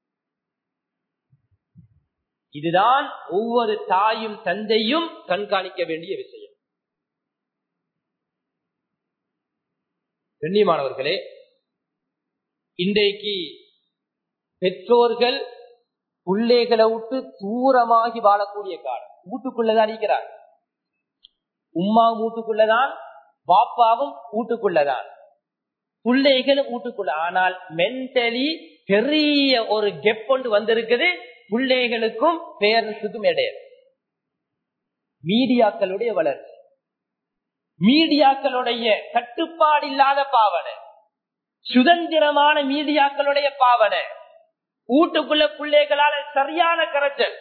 இதுதான் ஒவ்வொரு தாயும் தந்தையும் கண்காணிக்க வேண்டிய விஷயம் கண்ணியமானவர்களே இன்றைக்கு பெற்றோர்கள் பிள்ளைகளை விட்டு தூரமாகி வாழக்கூடிய காலம் வீட்டுக்குள்ளதான் இருக்கிறார் உம்மா வீட்டுக்குள்ளதான் பாப்பாவும் வீட்டுக்குள்ளதான் பிள்ளைகளும் வீட்டுக்குள்ள ஆனால் மென்டலி பெரிய ஒரு கெப் கொண்டு வந்திருக்குது பிள்ளைகளுக்கும் பேரண்ட்ஸுக்கும் இடையே மீடியாக்களுடைய வளர்ச்சி மீடியாக்களுடைய கட்டுப்பாடு இல்லாத பாவனை சுதந்திரமான மீடியாக்களுடைய பாவனை வீட்டுக்குள்ள பிள்ளைகளால சரியான கரைச்சல்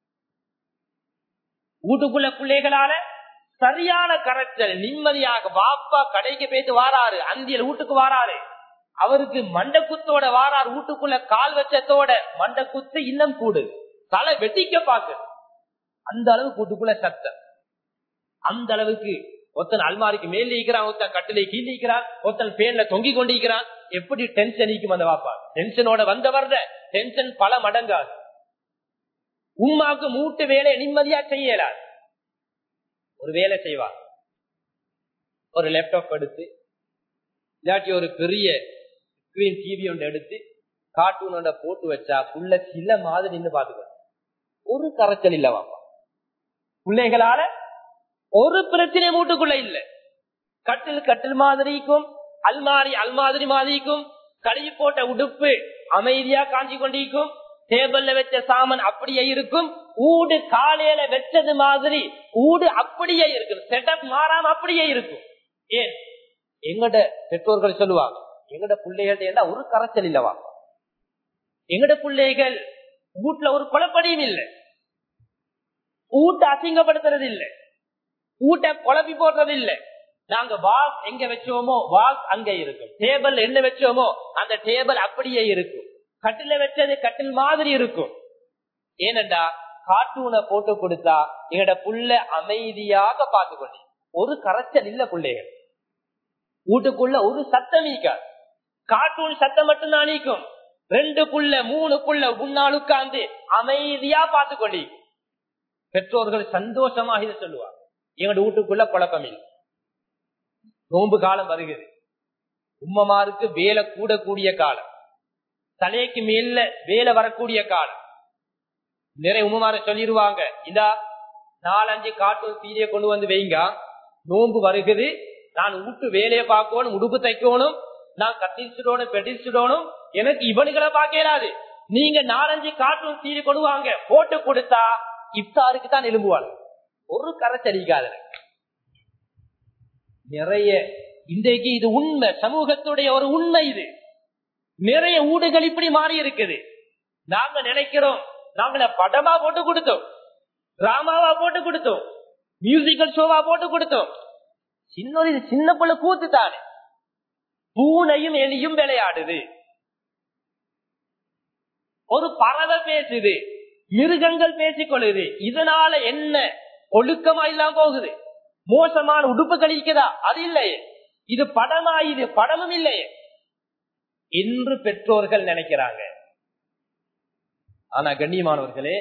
வீட்டுக்குள்ள பிள்ளைகளால சரியான கரைச்சல் நிம்மதியாக வாப்பா கடைக்கு போயிட்டு வாராரு அந்தியல் வீட்டுக்கு வாராரு அவருக்கு மண்டக்குத்தோட வாராரு வீட்டுக்குள்ள கால் வச்சத்தோட மண்டக்குத்து இன்னும் கூடு தலை வெட்டிக்க பாக்கு அந்த அளவு வீட்டுக்குள்ள சத்தம் அந்த அளவுக்கு ஒருத்தன் அல்மாரிக்கு மேல் இருக்கிறான் ஒருத்தன் கட்டிலை கீழ் இருக்கிறான் ஒருத்தன் பேன்ல தொங்கி கொண்டிருக்கிறான் எப்படி டென்ஷன் நீக்கும் அந்த வாப்பா டென்ஷனோட வந்தவர் டென்ஷன் பல மடங்காது உமாவுக்கு மூட்டு வேலையை நிம்மதியா செய்யலாது ஒரு வேலை செய்வார் ஒரு லேப்டாப் எடுத்து இல்லாட்டி ஒரு பெரிய ஸ்கிரீன் டிவி ஒன்று எடுத்து கார்ட்டூனோட போட்டு வச்சா புள்ள சில மாதிரி நின்று பாத்துக்க ஒரு கரைச்சல் இல்ல வாப்பா பிள்ளைகளால ஒரு பிரச்சனை மூட்டுக்குள்ள இல்ல கட்டில் கட்டில் மாதிரிக்கும் அல்மாரி அல்மாதிரி மாதிரிக்கும் கழுவி போட்ட உடுப்பு அமைதியா காஞ்சி கொண்டிருக்கும் டேபிள்ல வச்ச சாமன் அப்படியே இருக்கும் ஊடு காலையில வச்சது மாதிரி ஊடு அப்படியே இருக்கும் செட்டப் மாறாம அப்படியே இருக்கும் ஏன் எங்கட பெற்றோர்கள் சொல்லுவாங்க எங்கட பிள்ளைகள்ட்ட ஒரு கரைச்சல் இல்லவா எங்கட பிள்ளைகள் வீட்டுல ஒரு குழப்படியும் இல்லை ஊட்ட அசிங்கப்படுத்துறது இல்லை ஊட்ட குழப்பி போடுறது இல்லை நாங்க வாக் எங்க வச்சோமோ வாக் அங்க இருக்கும் டேபிள் என்ன வச்சோமோ அந்த டேபிள் அப்படியே இருக்கும் கட்டில வச்சது கட்டில் மாதிரி இருக்கும் ஏனண்டா கார்ட்டூனை போட்டு கொடுத்தா எங்கட புள்ள அமைதியாக பார்த்து கொண்டு ஒரு கரைச்சல் இல்ல பிள்ளைகள் வீட்டுக்குள்ள ஒரு சத்தம் நீக்காது கார்ட்டூன் சத்தம் மட்டும்தான் நீக்கும் ரெண்டு புள்ள மூணு புள்ள முன்னால் உட்கார்ந்து அமைதியா பார்த்து கொண்டு பெற்றோர்கள் சந்தோஷமாக இதை சொல்லுவாங்க எங்களோட வீட்டுக்குள்ள குழப்பம் இல்லை நோன்பு காலம் வருகிறது உம்மமாருக்கு வேலை கூடக்கூடிய காலம் தலைக்கு மேல வேலை வரக்கூடிய காலம் நிறைய உமமார சொல்லிடுவாங்க இதா நாலஞ்சு கார்ட்டூன் சீரிய கொண்டு வந்து வைங்க நோன்பு வருகுது நான் வீட்டு வேலையை பார்க்கணும் உடுப்பு தைக்கணும் நான் கத்திச்சுடணும் பெட்டிச்சுடணும் எனக்கு இவனுகளை பார்க்கலாது நீங்க நாலஞ்சு கார்ட்டூன் சீரி கொண்டு வாங்க போட்டு கொடுத்தா இப்தாருக்கு தான் எலும்புவாங்க ஒரு கரைச்சடிக்காத நிறைய இன்றைக்கு இது உண்மை சமூகத்துடைய ஒரு உண்மை இது நிறைய ஊடுகள் இப்படி மாறி இருக்குது நாங்க நினைக்கிறோம் நாங்கள படமா போட்டு கொடுத்தோம் டிராமாவா போட்டு கொடுத்தோம் மியூசிக்கல் ஷோவா போட்டு கொடுத்தோம் சின்ன இது சின்ன பிள்ளை கூத்து தானே பூனையும் எலியும் விளையாடுது ஒரு பறவை பேசுது மிருகங்கள் பேசிக்கொள்ளுது இதனால என்ன ஒழுக்கமா இல்லாம போகுது மோசமான உடுப்பு கழிக்குதா அது இல்லையே இது படமா இது படமும் இல்லையே என்று பெற்றோர்கள் நினைக்கிறாங்க ஆனா கண்ணியமானவர்களே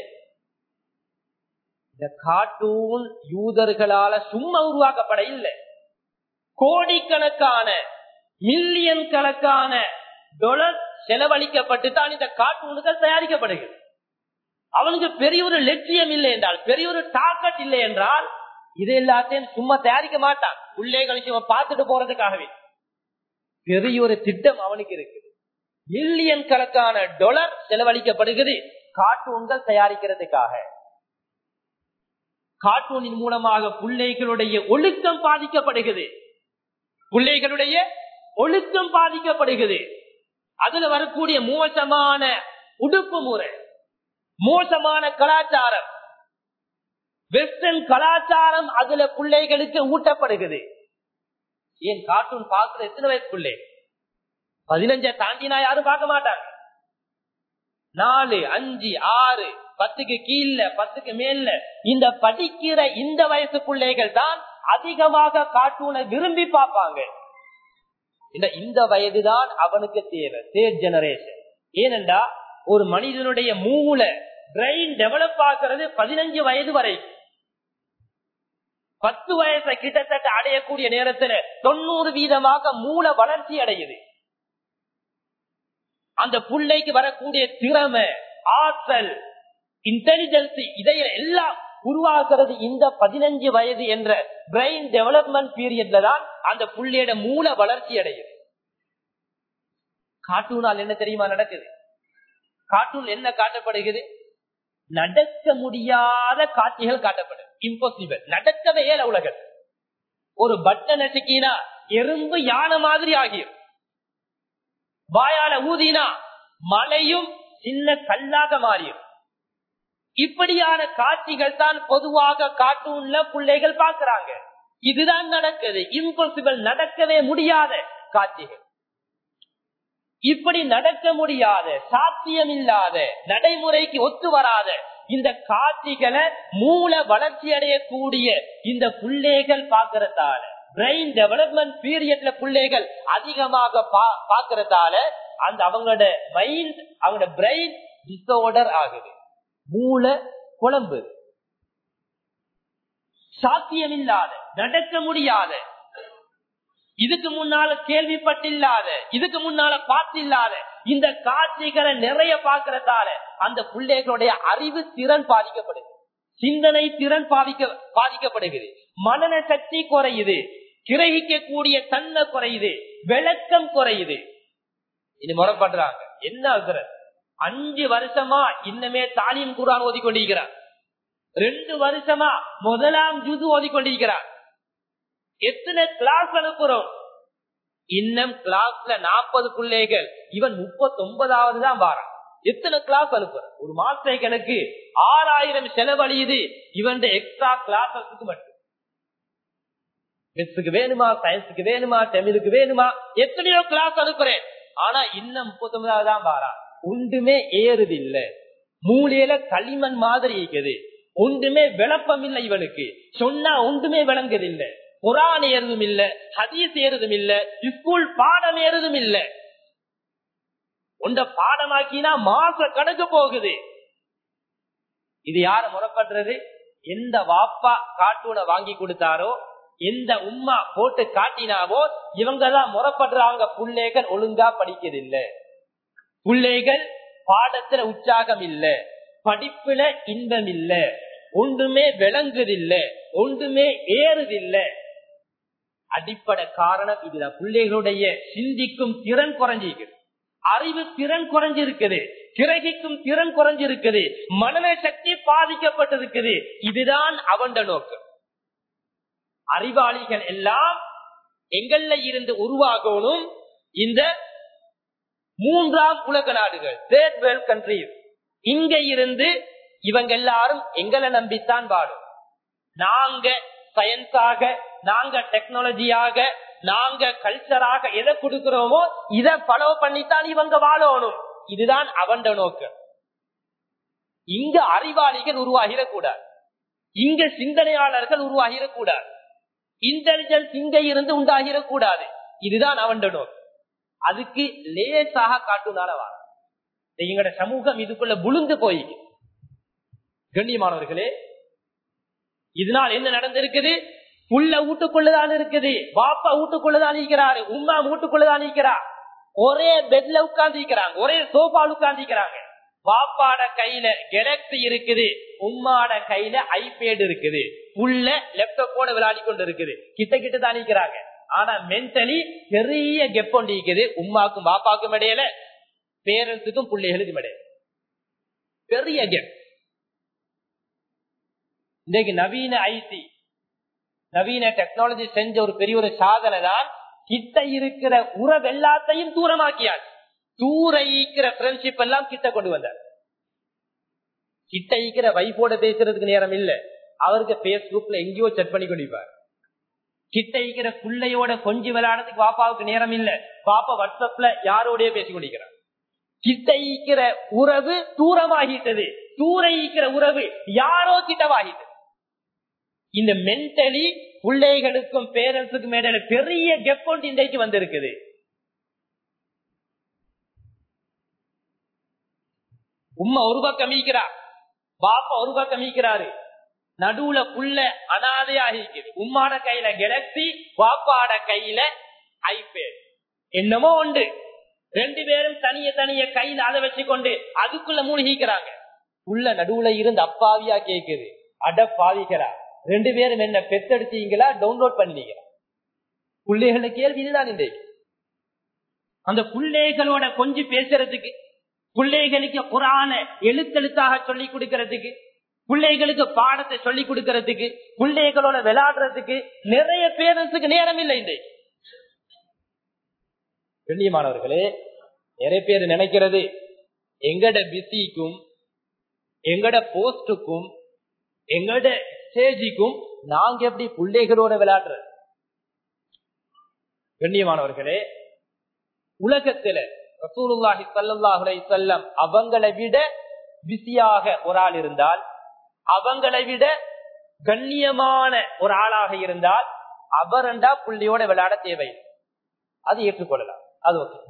இந்த கார்ட்டூன் யூதர்களால சும்மா உருவாக்கப்பட இல்லை கோடிக்கணக்கான மில்லியன் கணக்கான டொலர் செலவழிக்கப்பட்டு தான் இந்த கார்ட்டூன்கள் தயாரிக்கப்படுகிறது அவனுக்கு பெரிய ஒரு லட்சியம் இல்லை என்றால் பெரிய ஒரு டார்கெட் இல்லை என்றால் இது எல்லாத்தையும் சும்மா தயாரிக்க மாட்டான் உள்ளே கழிச்சு பார்த்துட்டு போறதுக்காகவே பெரிய ஒரு திட்டம் அவனுக்கு இருக்குது மில்லியன் கணக்கான டொலர் செலவழிக்கப்படுகிறது கார்ட்டூன்கள் தயாரிக்கிறதுக்காக கார்ட்டூனின் மூலமாக பிள்ளைகளுடைய ஒழுக்கம் பாதிக்கப்படுகிறது பிள்ளைகளுடைய ஒழுக்கம் பாதிக்கப்படுகிறது அதுல வரக்கூடிய மோசமான உடுப்பு முறை மோசமான கலாச்சாரம் வெஸ்டர்ன் கலாச்சாரம் அதுல பிள்ளைகளுக்கு ஊட்டப்படுகிறது ஏன் கார்ட்டூன் பார்க்கிற எத்தனை வயசு பிள்ளை பதினஞ்ச தாண்டினா யாரும் பார்க்க மாட்டாங்க நாலு அஞ்சு ஆறு பத்துக்கு கீழ பத்துக்கு மேல இந்த படிக்கிற இந்த வயசு பிள்ளைகள் தான் அதிகமாக கார்ட்டூனை விரும்பி பார்ப்பாங்க இந்த- இந்த வயதுதான் அவனுக்கு தேவை தேர்ட் ஜெனரேஷன் ஏனென்றா ஒரு மனிதனுடைய மூளை பிரெயின் டெவலப் ஆகிறது பதினஞ்சு வயது வரை பத்து வயசை கிட்டத்தட்ட அடையக்கூடிய நேரத்துல தொண்ணூறு வீதமாக மூளை வளர்ச்சி அடையுது அந்த புள்ளைக்கு வரக்கூடிய திறமை ஆற்றல் இன்டெலிஜென்ஸ் இதை எல்லாம் உருவாக்குறது இந்த பதினஞ்சு வயது என்ற பிரெயின் டெவலப்மெண்ட் பீரியட்ல தான் அந்த புள்ளையோட மூளை வளர்ச்சி அடையுது கார்ட்டூனால் என்ன தெரியுமா நடக்குது கார்ட்டூன் என்ன காட்டப்படுகிறது நடக்க முடியாத காட்சிகள் காட்டப்படுது இம்பாசிபிள் நடக்கவே ஏல உலகத்தில் ஒரு பட்டன் நசுக்கினா எறும்பு யானை மாதிரி ஆகியும் வாயால ஊதினா மலையும் சின்ன கல்லாக மாறியும் இப்படியான காட்சிகள் தான் பொதுவாக கார்ட்டூன்ல பிள்ளைகள் பார்க்கிறாங்க இதுதான் நடக்குது இம்பாசிபிள் நடக்கவே முடியாத காட்சிகள் இப்படி நடக்க முடியாத சாத்தியம் இல்லாத நடைமுறைக்கு ஒத்து வராத இந்த காட்சிகளை மூல வளர்ச்சி அடையக்கூடிய இந்த பிள்ளைகள் பார்க்கறதால பிரெயின் டெவலப்மெண்ட் பீரியட்ல பிள்ளைகள் அதிகமாக பா- பார்க்கறதால அந்த அவங்களோட மைண்ட் அவங்களோட பிரெயின் டிசோர்டர் ஆகுது மூளை குழம்பு சாத்தியமில்லாத நடக்க முடியாத இதுக்கு முன்னால கேள்விப்பட்டில்லாத இதுக்கு முன்னால பார்த்தில்லாத இந்த காட்சிகளை நிறைய பார்க்கறதால அந்த பிள்ளைகளுடைய அறிவு திறன் பாதிக்கப்படுது சிந்தனை திறன் பாதிக்க பாதிக்கப்படுகிறது மனன சக்தி குறையுது கிரகிக்கக்கூடிய தன்மை குறையுது விளக்கம் குறையுது இது முறைப்படுறாங்க என்ன ஆகுறது அஞ்சு வருஷமா இன்னமே தாலியம் குரான் ஓதிக்கொண்டிருக்கிறார் ரெண்டு வருஷமா முதலாம் ஜுது ஓதிக்கொண்டிருக்கிறார் எத்தனை கிளாஸ் அனுப்புறோம் இன்னும் கிளாஸ்ல நாற்பது பிள்ளைகள் இவன் முப்பத்தி ஒன்பதாவது தான் வாரான் எத்தனை கிளாஸ் அனுப்புறான் ஒரு மாஸ்டர் கணக்கு ஆறாயிரம் செலவழியுது இவன் எக்ஸ்ட்ரா கிளாஸஸுக்கு மட்டும் மிஸ்ஸுக்கு வேணுமா சயின்ஸுக்கு வேணுமா தமிழுக்கு வேணுமா எத்தனையோ கிளாஸ் அனுப்புறேன் ஆனா இன்னும் முப்பத்தி ஒன்பதாவது தான் வாரான் ஒன்றுமே ஏறுது இல்ல மூலையில களிமண் மாதிரி இருக்குது ஒன்றுமே விளப்பம் இல்லை இவனுக்கு சொன்னா ஒன்றுமே விளங்குது இல்ல குரான் ஏறுதும் இல்ல ஹதீஸ் ஏறுதும் இல்ல ஸ்கூல் பாடம் ஏறுதும் இல்ல உண்ட பாடமாக்கினா மாச கணக்கு போகுது இது யார முறைப்படுறது எந்த வாப்பா காட்டூனை வாங்கி கொடுத்தாரோ எந்த உம்மா போட்டு காட்டினாவோ இவங்கதான் முறைப்படுறாங்க பிள்ளைகள் ஒழுங்கா படிக்கிறது இல்ல பிள்ளைகள் பாடத்துல உற்சாகம் இல்ல படிப்புல இன்பம் இல்ல ஒன்றுமே விளங்குதில்ல ஒன்றுமே ஏறுதில்ல அடிப்படை காரணம் இதுதான் பிள்ளைகளுடைய சிந்திக்கும் திறன் குறைஞ்சிருக்குது அறிவு திறன் குறைஞ்சிருக்குது கிரகிக்கும் திறன் குறைஞ்சிருக்குது மனன சக்தி பாதிக்கப்பட்டிருக்குது இதுதான் அவண்ட நோக்கம் அறிவாளிகள் எல்லாம் எங்கள்ல இருந்து உருவாகணும் இந்த மூன்றாம் உலக நாடுகள் தேர்ட் வேர்ல்ட் கண்ட்ரிஸ் இங்க இருந்து இவங்க எல்லாரும் எங்களை நம்பித்தான் வாழும் நாங்க சயின்ஸாக நாங்க டெக்னாலஜியாக நாங்க கல்ச்சராக எதை கொடுக்கிறோமோ இதை ஃபாலோ பண்ணித்தான் இவங்க வாழணும் இதுதான் அவண்ட நோக்கம் இங்க அறிவாளிகள் உருவாகிடக்கூடாது இங்க சிந்தனையாளர்கள் உருவாகிடக்கூடாது இன்டெலிஜென்ஸ் இங்க இருந்து உண்டாகிடக்கூடாது இதுதான் அவண்ட நோக்கம் அதுக்கு லேசாக காட்டுனால வாழ எங்களோட சமூகம் இதுக்குள்ள புழுந்து போய் கண்ணியமானவர்களே இதனால் என்ன நடந்திருக்குது புள்ள வீட்டுக்குள்ளதான் இருக்குது பாப்பா வீட்டுக்குள்ளதான் இருக்கிறாரு உமா வீட்டுக்குள்ளதான் இருக்கிறார் ஒரே பெட்ல உட்கார்ந்து இருக்கிறாங்க ஒரே சோஃபால் உட்கார்ந்து இருக்கிறாங்க பாப்பாட கையில கெலக்சி இருக்குது உம்மாட கையில ஐபேட் இருக்குது புள்ள லேப்டாப்போட விளையாடி கொண்டு இருக்குது கிட்ட கிட்ட தான் நிக்கிறாங்க ஆனா மென்டலி பெரிய கெப் ஒன்று இருக்குது உமாக்கும் பாப்பாக்கும் இடையில பேரண்ட்ஸுக்கும் பிள்ளைகளுக்கும் இடையில பெரிய கெப் இன்னைக்கு நவீன ஐடி நவீன டெக்னாலஜி செஞ்ச ஒரு பெரிய ஒரு சாதனை தான் கிட்ட இருக்கிற உறவு எல்லாத்தையும் தூரமாக்கியாச்சு தூர ஈக்கிற ஃப்ரெண்ட்ஷிப் எல்லாம் கிட்ட கொண்டு வந்தார் கிட்ட ஈக்கிற வைஃபோட பேசுறதுக்கு நேரம் இல்ல அவருக்கு பேஸ்புக்ல எங்கேயோ செட் பண்ணி கொண்டிருப்பார் கிட்ட இருக்கிற பிள்ளையோட கொஞ்சம் விளையாடுறதுக்கு பாப்பாவுக்கு நேரம் இல்ல பாப்பா வாட்ஸ்அப்ல யாரோடய பேசி கொண்டிருக்கிறார் கிட்ட ஈக்கிற உறவு தூரமாகிட்டது தூர ஈக்கிற உறவு யாரோ கிட்டவாகிட்டது இந்த மென்டலி பிள்ளைகளுக்கும் பேரண்ட்ஸுக்கும் இடையில பெரிய கெப் ஒன்று இன்றைக்கு வந்திருக்குது உம்மா ஒரு பக்கம் ஈக்கிறா பாப்பா ஒரு பக்கம் ஈக்கிறாரு நடுவுல புள்ள அனாதையாகிக்குது உம்மாட கையில கெலக்சி பாப்பாட கையில ஐபேட் என்னமோ உண்டு ரெண்டு பேரும் தனிய தனிய கையில அதை வச்சுக்கொண்டு அதுக்குள்ள மூழ்கிக்கிறாங்க உள்ள நடுவுல இருந்து அப்பாவியா கேக்குது அட பாவிக்கிறா ரெண்டு பேரும் என்ன பெத்தெடுத்தீங்களா டவுன்லோட் பண்ணீங்களா பிள்ளைகள கேள்வி இதுதான் இன்றைக்கு அந்த பிள்ளைகளோட கொஞ்சம் பேசுறதுக்கு பிள்ளைகளுக்கு குரான எழுத்தெழுத்தாக சொல்லி கொடுக்கறதுக்கு பிள்ளைகளுக்கு பாடத்தை சொல்லி கொடுக்கறதுக்கு பிள்ளைகளோட விளையாடுறதுக்கு நிறைய பேரண்ட்ஸுக்கு நேரம் இல்லை இன்றைக்கு கண்ணியமானவர்களே நிறைய பேர் நினைக்கிறது எங்கட பிஸிக்கும் எங்கட போஸ்டுக்கும் எங்கட ஸ்டேஜுக்கும் நாங்க எப்படி பிள்ளைகளோட விளையாடுறது கண்ணியமானவர்களே உலகத்துல ரசூலுல்லாஹி ஸல்லல்லாஹு அலைஹி வஸல்லம் அவங்களை விட பிஸியாக ஒரு ஆள் இருந்தால் அவங்களை விட கண்ணியமான ஒரு ஆளாக இருந்தால் அவரண்டா புள்ளியோட விளையாட தேவை அது ஏற்றுக்கொள்ளலாம் அது ஓகே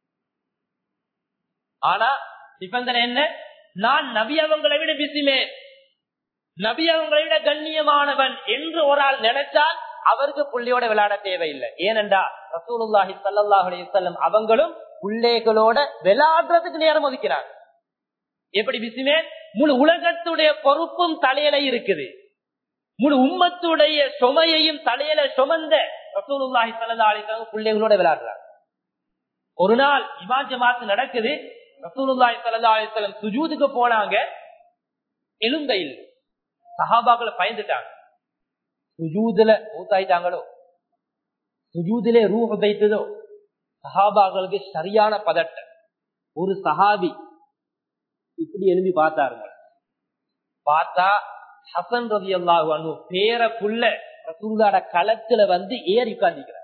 ஆனா நிபந்தனை என்ன நான் நபி அவங்களை விட பிஸிமே நபி அவங்களை விட கண்ணியமானவன் என்று ஒரு ஆள் நினைச்சால் அவருக்கு புள்ளியோட விளையாட தேவையில்லை ஏனென்றா ரசூலுல்லாஹி ஸல்லல்லாஹு அலைஹி வஸல்லம் அவங்களும் பிள்ளைகளோட விளையாடுறதுக்கு நேரம் ஒதுக்கிறாங்க எப்படி பிசிமே முழு உலகத்துடைய பொறுப்பும் தலையில இருக்குது முழு உம்மத்துடைய சுமையையும் தலையில சுமந்த ரசூலுல்லாஹி ஸல்லல்லாஹு அலைஹி வஸல்லம் பிள்ளைகளோட விளையாடுறாங்க ஒரு நாள் இமாம் ஜமாத் நடக்குது ரசூலுல்லாஹி ஸல்லல்லாஹு அலைஹி வஸல்லம் சுஜூதுக்கு போனாங்க எலும்ப இல்லை சஹாபாக்களை பயந்துட்டாங்க சுஜூதுல மூத்தாயிட்டாங்களோ சுஜூதிலே ரூஹ வைத்ததோ சஹாபாக்களுக்கு சரியான பதட்டம் ஒரு சஹாபி இப்படி எழுதி பார்த்தாருங்க பார்த்தா ஹசன் ரவி அல்லாஹு பேர புள்ள ரசூல்லாட களத்துல வந்து ஏறி உட்கார்ந்திக்கிறார்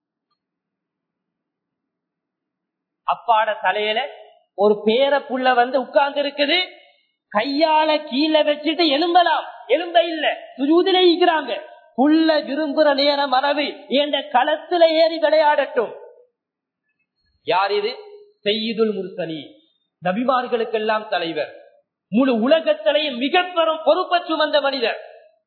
அப்பாட தலையில ஒரு பேர புள்ள வந்து உட்கார்ந்து இருக்குது கையால கீழே வச்சுட்டு எலும்பலாம் எலும்ப இல்ல சுஜூதில ஈக்கிறாங்க புள்ள விரும்புற நேரம் மரபு என்ற களத்துல ஏறி விளையாடட்டும் யார் இது செய்யுதுல் முர்சலி நபிமார்களுக்கெல்லாம் தலைவர் முழு உலகத்திலேயும் மிக பெரும் பொறுப்பை சுமந்த மனிதர்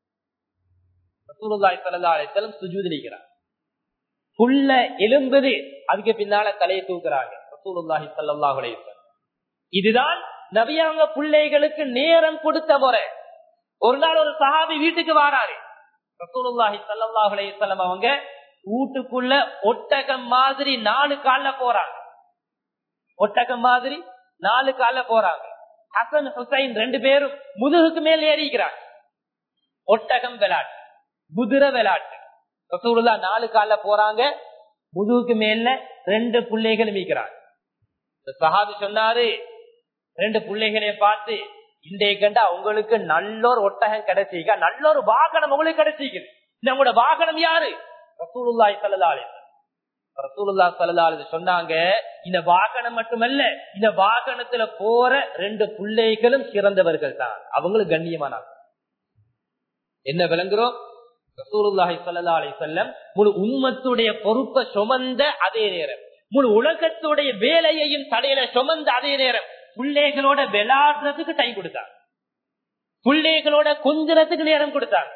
சுஜூதிலிக்கிறார் புல்ல எலும்புது அதுக்கு பின்னால தலையை தூக்குறாங்க ரசூலுல்லாஹி ஸல்லல்லாஹு அலைஹி வஸல்லம் இதுதான் நபியாங்க பிள்ளைகளுக்கு நேரம் கொடுத்த முறை ஒரு நாள் ஒரு சஹாபி வீட்டுக்கு வாராரு ரசூலுல்லாஹி ஸல்லல்லாஹு அலைஹி வஸல்லம் அவங்க வீட்டுக்குள்ள ஒட்டகம் மாதிரி நாலு கால்ல போறாங்க ஒட்டகம் மாதிரி நாலு கால்ல போறாங்க ஹசன் ஹுசைன் ரெண்டு பேரும் முதுகுக்கு மேல் ஏறிக்கிறாங்க ஒட்டகம் விளையாட்டு குதிரை விளையாட்டு ரசூலுல்லா நாலு கால்ல போறாங்க முதுகுக்கு மேல ரெண்டு பிள்ளைகள் மீக்கிறாங்க சஹாபி சொன்னாரு ரெண்டு பிள்ளைகளை பார்த்து இன்றைய கண்டா உங்களுக்கு நல்ல ஒரு ஒட்டகம் கிடைச்சிக்க நல்ல ஒரு வாகனம் உங்களுக்கு கிடைச்சிக்குது நம்மளோட வாகனம் யாரு ரசூலுல்லாய் சல்லா ரசூலுல்லா சல்லா சொன்னாங்க இந்த வாகனம் மட்டுமல்ல இந்த வாகனத்துல போற ரெண்டு பிள்ளைகளும் சிறந்தவர்கள் தான் அவங்களும் கண்ணியமானாங்க என்ன விளங்குறோம் ரசூலுல்லாஹி சல்லா அலி செல்லம் முழு உண்மத்துடைய பொறுப்பை சுமந்த அதே நேரம் முழு உலகத்துடைய வேலையையும் தலையில சுமந்த அதே நேரம் பிள்ளைகளோட விளையாடுறதுக்கு டைம் கொடுத்தாங்க பிள்ளைகளோட கொஞ்சத்துக்கு நேரம் கொடுத்தாங்க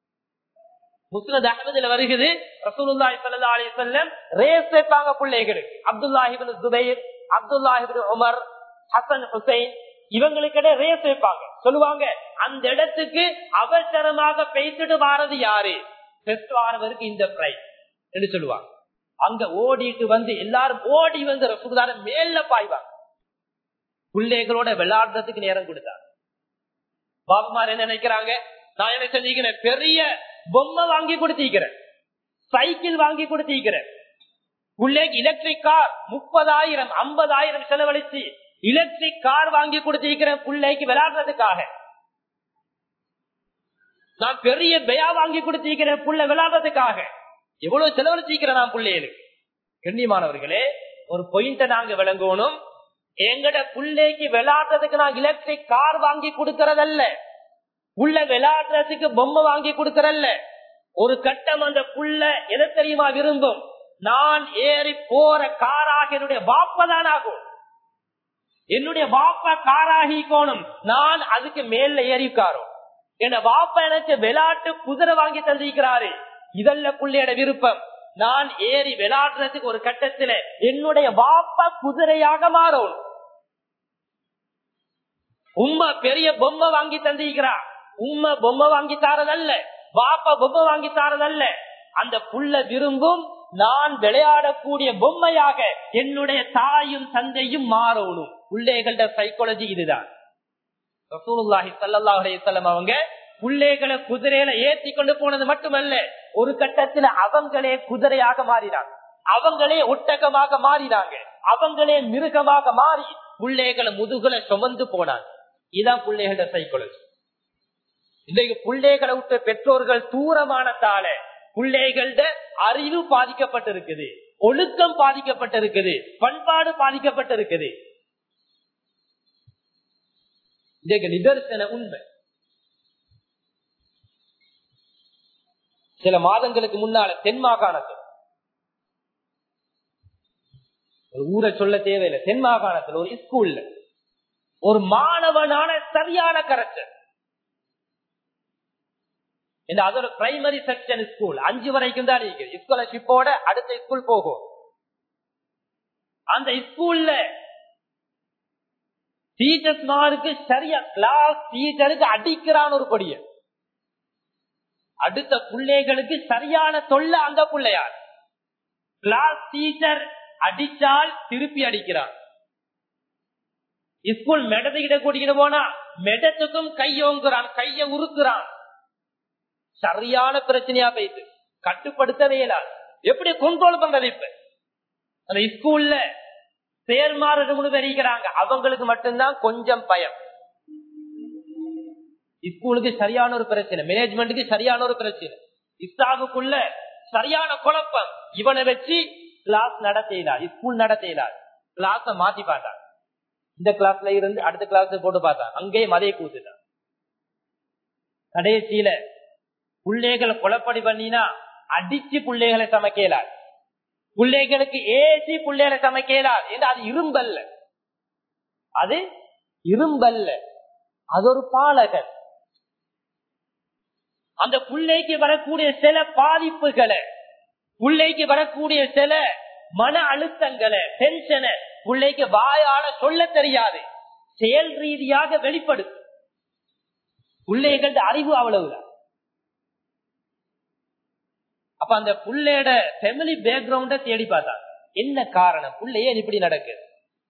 முஸ்னத் அகமதுல வருகிறது ரசூலுல்லாஹி ஸல்லல்லாஹு அலைஹி வஸல்லம் ரேஸ் வைப்பாங்க பிள்ளைகளுக்கு Abdullahi ibn Zubair Abdullahi ibn Umar Hasan Husain இவங்களுக்கு ரேஸ் வைப்பாங்க சொல்லுவாங்க அந்த இடத்துக்கு அவசரமாக பேசிட்டு வாரது யாரு பெஸ்ட் வாரவருக்கு இந்த பிரைஸ் என்று சொல்லுவாங்க அங்க ஓடிட்டு வந்து எல்லாரும் ஓடி வந்து ரசூலுல்லாஹ் மேல பாய்வாங்க பிள்ளைகளோட விளையாடுறதுக்கு நேரம் கொடுத்தாங்க பாபுமார் என்ன நினைக்கிறாங்க நான் என்ன செஞ்சுக்கிறேன் பெரிய பொம்மை வாங்கி கொடுத்திருக்கிறேன் சைக்கிள் வாங்கி கொடுத்திருக்கிறேன் பிள்ளைக்கு எலக்ட்ரிக் கார் முப்பதாயிரம் ஐம்பதாயிரம் செலவழிச்சு எலக்ட்ரிக் கார் வாங்கி கொடுத்திருக்கிறேன் பிள்ளைக்கு விளையாடுறதுக்காக நான் பெரிய பெயா வாங்கி கொடுத்திருக்கிறேன் புள்ள விளையாடுறதுக்காக எவ்வளவு செலவழிச்சிருக்கிறேன் நான் பிள்ளைகளுக்கு கண்ணியமானவர்களே ஒரு பொயிண்ட நாங்க விளங்கணும் எங்கட பிள்ளைக்கு விளையாடுறதுக்கு நான் எலக்ட்ரிக் கார் வாங்கி கொடுக்கறதல்ல புள்ள விளையாடுறதுக்கு பொம்மை வாங்கி கொடுக்கறல்ல ஒரு கட்டம் அந்த புள்ள எதை தெரியுமா விரும்பும் நான் ஏறி போற காராக என்னுடைய பாப்பதான் ஆகும் என்னுடைய பாப்பா காராகிக்கோணும் நான் அதுக்கு மேல ஏறிக்காரோம் என்ன பாப்பா எனக்கு விளையாட்டு குதிரை வாங்கி தந்திருக்கிறாரு இதல்ல புள்ளையோட விருப்பம் நான் ஏறி விளையாடுறதுக்கு ஒரு கட்டத்துல என்னுடைய பாப்பா குதிரையாக மாறும் உம்மா பெரிய பொம்மை வாங்கி தந்திருக்கிறா உம்மா பொம்மை வாங்கி தாரதல்ல பாப்பா பொம்மை வாங்கி தாரதல்ல அந்த புள்ள விரும்பும் நான் விளையாடக்கூடிய பொம்மையாக என்னுடைய தாயும் தந்தையும் மாறணும் பிள்ளைகள சைக்காலஜி இதுதான் ரசூலுல்லாஹி ஸல்லல்லாஹு அலைஹி வஸல்லம் அவங்க பிள்ளைகளை குதிரையில ஏத்தி கொண்டு போனது மட்டுமல்ல ஒரு கட்டத்துல அவங்களே குதிரையாக மாறினாங்க அவங்களே ஒட்டகமாக மாறினாங்க அவங்களே மிருகமாக மாறி பிள்ளைகளை முதுகுல சுமந்து போனாங்க இதான் பிள்ளைகள சைக்காலஜி இன்றைக்கு பிள்ளைகளை விட்டு பெற்றோர்கள் தூரமானதால பிள்ளைகள அறிவு பாதிக்கப்பட்டிருக்குது ஒழுக்கம் பாதிக்கப்பட்டிருக்குது பண்பாடு பாதிக்கப்பட்டிருக்குது இன்றைக்கு நிதர்சன உண்மை சில மாதங்களுக்கு முன்னால தென் மாகாணத்தில் ஒரு ஊரை சொல்ல தேவையில்லை தென் மாகாணத்தில் ஒரு ஸ்கூல்ல ஒரு மாணவனான சரியான கரெக்டர் இந்த அது ஒரு பிரைமரி செக்ஷன் ஸ்கூல் அஞ்சு வரைக்கும் தான் இருக்கு ஸ்காலர்ஷிப்போட அடுத்த ஸ்கூல் போகும் அந்த ஸ்கூல்ல டீச்சர்ஸ்மாருக்கு சரியா கிளாஸ் டீச்சருக்கு அடிக்கிறான் ஒரு கொடிய அடுத்த பிள்ளைகளுக்கு சரியான தொல்லை அந்த பிள்ளையார் கிளாஸ் டீச்சர் அடிச்சால் திருப்பி அடிக்கிறான் ஸ்கூல் மெடத்துக்கிட்ட கூட்டிக்கிட்டு போனா மெடத்துக்கும் கையோங்குறான் கைய உருக்குறான் சரியான பிரச்சனையா போயிட்டு கட்டுப்படுத்தவே இயலாது எப்படி கண்ட்ரோல் பண்றது இப்ப அந்த ஸ்கூல்ல சேர்மாறு தெரிவிக்கிறாங்க அவங்களுக்கு மட்டும்தான் கொஞ்சம் பயம் ஸ்கூலுக்கு சரியான ஒரு பிரச்சனை மேனேஜ்மெண்ட்டுக்கு சரியான ஒரு பிரச்சனை இஸ்லாமுக்குள்ள சரியான குழப்பம் இவனை வச்சு கிளாஸ் நடத்தையிலார் ஸ்கூல் நடத்தையிலார் கிளாஸ மாத்தி பார்த்தான் இந்த கிளாஸ்ல இருந்து அடுத்த கிளாஸ் போட்டு பார்த்தான் அங்கேயே மதையை கூத்துட்டான் கடைசியில பிள்ளைகளை கொலப்படி பண்ணினா அடிச்சு பிள்ளைகளை சமைக்கலார் பிள்ளைகளுக்கு ஏசி பிள்ளைகளை சமைக்கலார் என்று அது இரும்பல்ல அது இரும்பல்ல அது ஒரு பாலகன் அந்த பிள்ளைக்கு வரக்கூடிய சில பாதிப்புகளை பிள்ளைக்கு வரக்கூடிய சில மன அழுத்தங்களை டென்ஷனை பிள்ளைக்கு வாயால சொல்ல தெரியாது செயல் ரீதியாக வெளிப்படுத்தும் பிள்ளைகள அறிவு அவ்வளவுதான் அப்ப அந்த புள்ளையோட ஃபேமிலி பேக்ரவுண்ட தேடி பார்த்தாங்க என்ன காரணம் புள்ளையே இப்படி நடக்குது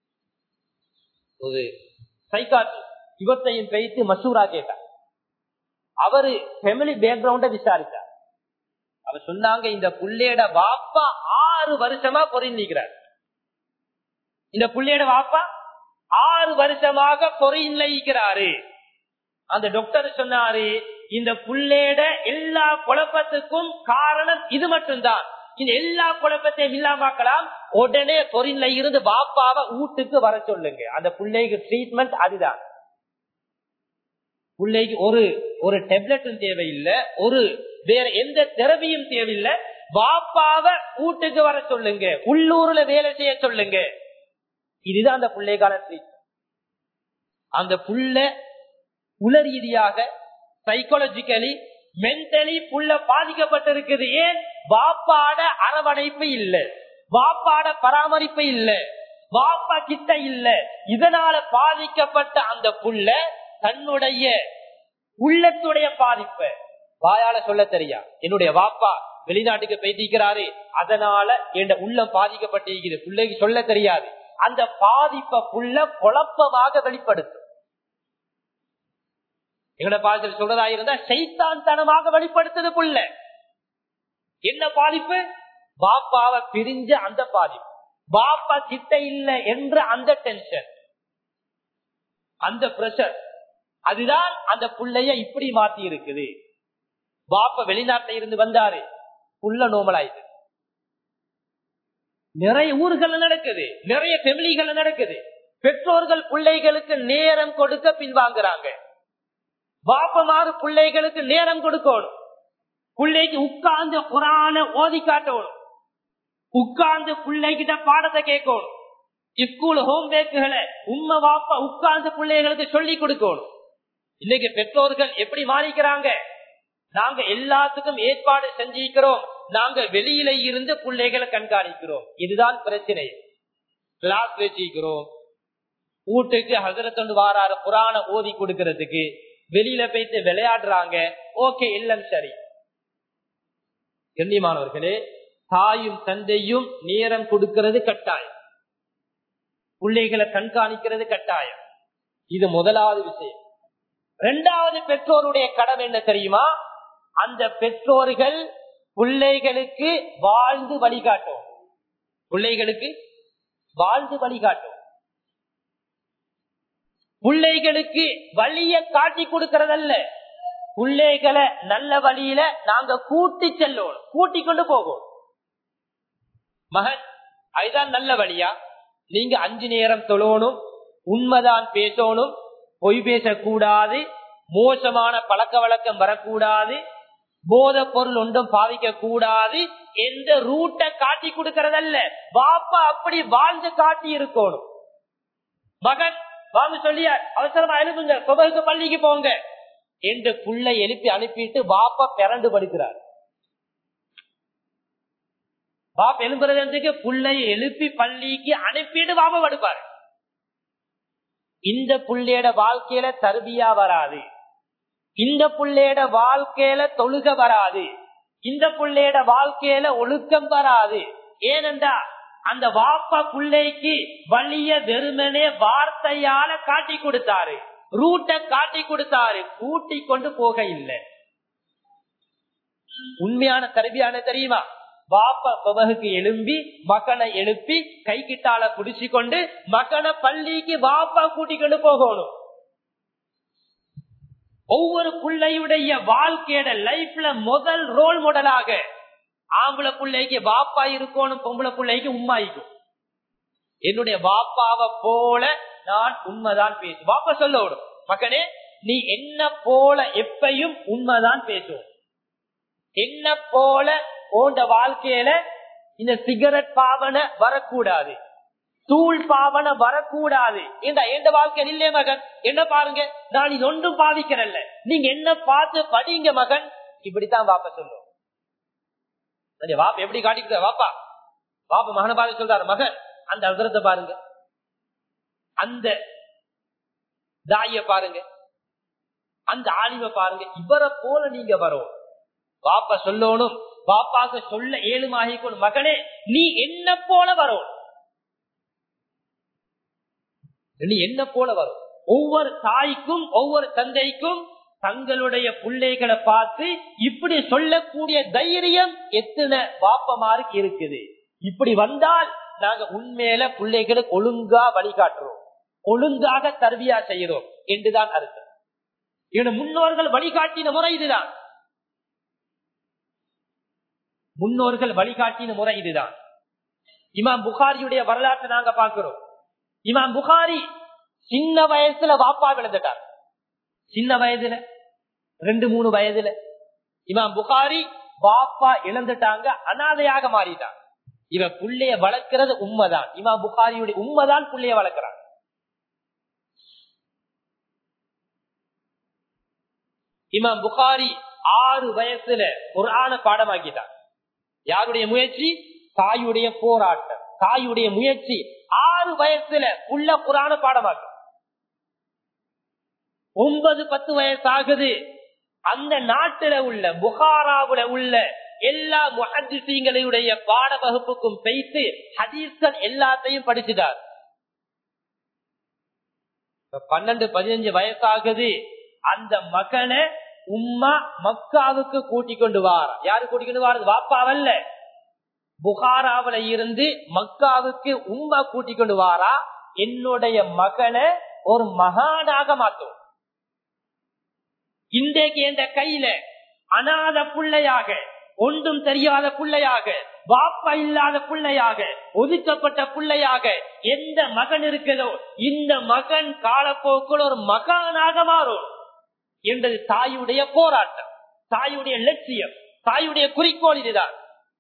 ஒரு சைக்காட்ரி இவத்தையும் பேய்த்து மசூரா கேட்டார் அவரு ஃபேமிலி பேக்ரவுண்ட விசாரித்தார் அவர் சொன்னாங்க இந்த புள்ளையோட வாப்பா ஆறு வருஷமா பொறிந்திக்கிறார் இந்த புள்ளையோட வாப்பா ஆறு வருஷமாக பொறியில்லைக்கிறாரு அந்த டாக்டர் சொன்னாரு இந்த புள்ளேட எல்லா குழப்பத்துக்கும் காரணம் இது மட்டும்தான் இந்த எல்லா குழப்பத்தையும் இல்லாமக்கலாம் உடனே பொறின்ல இருந்து பாப்பாவை வீட்டுக்கு வர சொல்லுங்க அந்த பிள்ளைக்கு ட்ரீட்மெண்ட் அதுதான் பிள்ளைக்கு ஒரு ஒரு டெப்லெட்டும் தேவையில்லை ஒரு வேற எந்த தெரபியும் தேவையில்லை பாப்பாவை வீட்டுக்கு வர சொல்லுங்க உள்ளூர்ல வேலை செய்ய சொல்லுங்க இதுதான் அந்த பிள்ளைக்கான ட்ரீட்மெண்ட் அந்த புள்ள உல ரீதியாக சைக்காலஜிக்கலி மென்டலி புள்ள பாதிக்கப்பட்டிருக்குது ஏன் வாப்பாட அரவணைப்பு இல்ல வாப்பாட பராமரிப்பு இல்ல வாப்பா கிட்ட இல்ல இதனால பாதிக்கப்பட்ட அந்த புள்ள தன்னுடைய உள்ளத்துடைய பாதிப்பை வாயால சொல்ல தெரியா என்னுடைய வாப்பா வெளிநாட்டுக்கு போயிட்டிருக்கிறாரு அதனால என் உள்ளம் பாதிக்கப்பட்டிருக்கிறது பிள்ளைக்கு சொல்ல தெரியாது அந்த பாதிப்பை புள்ள குழப்பமாக வெளிப்படுத்தும் எங்கட பாடத்தில் சொல்றதா இருந்தா சைத்தான் தனமாக வெளிப்படுத்துது புள்ள என்ன பாதிப்பு பாப்பாவை பிரிஞ்ச அந்த பாதிப்பு பாப்பா கிட்ட இல்ல என்ற அந்த டென்ஷன் அந்த பிரஷர் அதுதான் அந்த புள்ளைய இப்படி மாத்தி இருக்குது வாப்ப வெளிநாட்டுல இருந்து வந்தாரு உள்ள நோமலாயுது நிறைய ஊர்கள்ல நடக்குது நிறைய ஃபெமிலிகள் நடக்குது பெற்றோர்கள் பிள்ளைகளுக்கு நேரம் கொடுக்க பின்வாங்குறாங்க பாப்பமாறு பிள்ளைகளுக்கு நேரம் கொடுக்கணும் பிள்ளைக்கு உட்கார்ந்து குரான ஓதி காட்டணும் உட்கார்ந்து பிள்ளைகிட்ட பாடத்தை கேட்கணும் ஸ்கூல் ஹோம் ஒர்க்குகளை உண்மை வாப்பா உட்கார்ந்து பிள்ளைகளுக்கு சொல்லி கொடுக்கணும் இன்னைக்கு பெற்றோர்கள் எப்படி மாறிக்கிறாங்க நாங்க எல்லாத்துக்கும் ஏற்பாடு செஞ்சிருக்கிறோம் நாங்க வெளியில இருந்து பிள்ளைகளை கண்காணிக்கிறோம் இதுதான் பிரச்சனை கிளாஸ் வச்சிருக்கிறோம் வீட்டுக்கு ஹசரத்தொண்டு வாராரு புராண ஓதி கொடுக்கறதுக்கு வெளியில போயிட்டு விளையாடுறாங்க ஓகே இல்லம் சரி கண்ணியமானவர்களே தாயும் தந்தையும் நேரம் கொடுக்கிறது கட்டாயம் பிள்ளைகளை கண்காணிக்கிறது கட்டாயம் இது முதலாவது விஷயம் இரண்டாவது பெற்றோருடைய கடமை என்ன தெரியுமா அந்த பெற்றோர்கள் பிள்ளைகளுக்கு வாழ்ந்து வழிகாட்டும் பிள்ளைகளுக்கு வாழ்ந்து வழிகாட்டும் பிள்ளைகளுக்கு வழிய காட்டி கொடுக்கறதல்ல பிள்ளைகளை நல்ல வழியில நாங்க கூட்டி செல்லணும் கூட்டி கொண்டு போகும் மகன் அதுதான் நல்ல வழியா நீங்க அஞ்சு நேரம் தொழணும் உண்மைதான் பேசணும் பொய் பேசக்கூடாது மோசமான பழக்க வழக்கம் வரக்கூடாது போத பொருள் ஒன்றும் பாதிக்க கூடாது எந்த ரூட்டை காட்டி கொடுக்கறதல்ல பாப்பா அப்படி வாழ்ந்து காட்டி இருக்கணும் மகன் வாங்க சொல்லியா அவசரமா எழுப்புங்க சுபகுக்கு பள்ளிக்கு போங்க என்று புள்ளை எழுப்பி அனுப்பிட்டு பாப்பா பிறண்டு படுக்கிறார் பாப்பா எழுப்புறதுக்கு புள்ளை எழுப்பி பள்ளிக்கு அனுப்பிட்டு பாப்பா படுப்பாரு இந்த புள்ளையோட வாழ்க்கையில தருபியா வராது இந்த புள்ளையோட வாழ்க்கையில தொழுக வராது இந்த புள்ளையோட வாழ்க்கையில ஒழுக்கம் வராது ஏனென்றா அந்த வாப்பா பிள்ளைக்கு வலிய வெறுமனே வார்த்தையால காட்டி கொடுத்தாரு ரூட்டை காட்டி கொடுத்தாரு கூட்டி கொண்டு போக இல்லை உண்மையான தருவியான தெரியுமா வாப்பா பவகுக்கு எழும்பி மகனை எழுப்பி கை கிட்டால புடிச்சு கொண்டு மகனை பள்ளிக்கு வாப்பா கூட்டி கொண்டு போகணும் ஒவ்வொரு பிள்ளையுடைய வாழ்க்கையோட லைஃப்ல முதல் ரோல் மாடலாக ஆம்பளை பிள்ளைக்கு வாப்பா இருக்கணும் பொம்பளை பிள்ளைக்கு உம்மா இருக்கும் என்னுடைய வாப்பாவை போல நான் உண்மைதான் பேசும் வாப்பா சொல்ல விடும் மகனே நீ என்ன போல எப்பையும் உண்மைதான் பேசுவோம் என்ன போல போன்ற வாழ்க்கையில இந்த சிகரெட் பாவனை வரக்கூடாது தூள் பாவனை வரக்கூடாது இந்த எந்த வாழ்க்கை இல்லையே மகன் என்ன பாருங்க நான் இது ஒன்றும் பாதிக்கிறல்ல நீங்க என்ன பார்த்து படிங்க மகன் இப்படித்தான் வாப்ப சொல்லுவோம் வாப்பா எப்படி காட்டிக்கிற வாப்பா வாப்பா மகனை பாருங்க சொல்றாரு மகன் அந்த அகரத்தை பாருங்க அந்த தாய பாருங்க அந்த ஆலிம பாருங்க இவரை போல நீங்க வரும் பாப்பா சொல்லணும் பாப்பாக்கு சொல்ல ஏழுமாகிக்கணும் மகனே நீ என்ன போல வரும் நீ என்ன போல வரும் ஒவ்வொரு தாய்க்கும் ஒவ்வொரு தந்தைக்கும் தங்களுடைய பிள்ளைகளை பார்த்து இப்படி சொல்லக்கூடிய தைரியம் எத்தனை பாப்பமாருக்கு இருக்குது இப்படி வந்தால் நாங்க உண்மையில பிள்ளைகளுக்கு ஒழுங்கா வழிகாட்டுறோம் ஒழுங்காக தர்பியா செய்கிறோம் என்றுதான் அர்த்தம் என முன்னோர்கள் வழிகாட்டின முறை இதுதான் முன்னோர்கள் வழிகாட்டின முறை இதுதான் இமாம் புகாரியுடைய வரலாற்றை நாங்க பார்க்கிறோம் இமாம் புகாரி சின்ன வயசுல வாப்பா விழுந்துட்டார் சின்ன வயதுல ரெண்டு மூணு வயதுல இமாம் புகாரி வாப்பா இழந்துட்டாங்க அனாதையாக மாறிட்டாங்க இவன் புள்ளைய வளர்க்கிறது உண்மைதான் இமாம் புகாரியுடைய உண்மைதான் புள்ளைய வளர்க்கிறான் இமாம் புகாரி ஆறு வயசுல ஒரு ஆணை பாடமாக்கிட்டான் யாருடைய முயற்சி தாயுடைய போராட்டம் தாயுடைய முயற்சி ஆறு வயசுல உள்ள புராண பாடமாக்க ஒன்பது பத்து வயசு ஆகுது அந்த நாட்டுல உள்ள புகாராவுல உள்ள எல்லா முஹத்திசீங்களுடைய பாட வகுப்புக்கும் பேசி ஹதீஸ்கள் எல்லாத்தையும் படிச்சுட்டார் பன்னெண்டு பதினஞ்சு வயசாகுது அந்த மகனை உம்மா மக்காவுக்கு கூட்டிக் கொண்டு வார யாரு கூட்டிக் கொண்டு வாரது வாப்பாவல்ல புகாராவில இருந்து மக்காவுக்கு உம்மா கூட்டிக் கொண்டு வாரா என்னுடைய மகனை ஒரு மகானாக மாத்தும் இன்றைக்கு என்ற கையில அனாத பிள்ளையாக ஒன்றும் தெரியாத பிள்ளையாக வாப்பா இல்லாத பிள்ளையாக ஒதுக்கப்பட்ட பிள்ளையாக எந்த மகன் இருக்கிறதோ இந்த மகன் காலப்போக்கில் ஒரு மகானாக மாறும் என்பது தாயுடைய போராட்டம் தாயுடைய லட்சியம் தாயுடைய குறிக்கோள் இதுதான்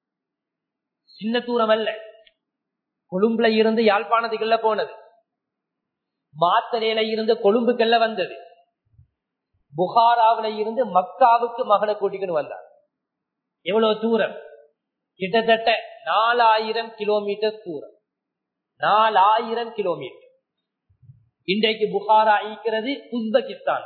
சின்ன தூரம் அல்ல கொழும்புல இருந்து யாழ்ப்பாணத்துக்குள்ள போனது மாத்தரையில இருந்து கொழும்புக்கல்ல வந்தது புகாராவில இருந்து மக்காவுக்கு மகனை கூட்டிக்கிட்டு வந்தார் எவ்வளவு தூரம் கிட்டத்தட்ட நாலாயிரம் கிலோமீட்டர் தூரம் நாலாயிரம் கிலோமீட்டர் இன்றைக்கு புகாரா ஈக்கிறது உஸ்பெகிஸ்தான்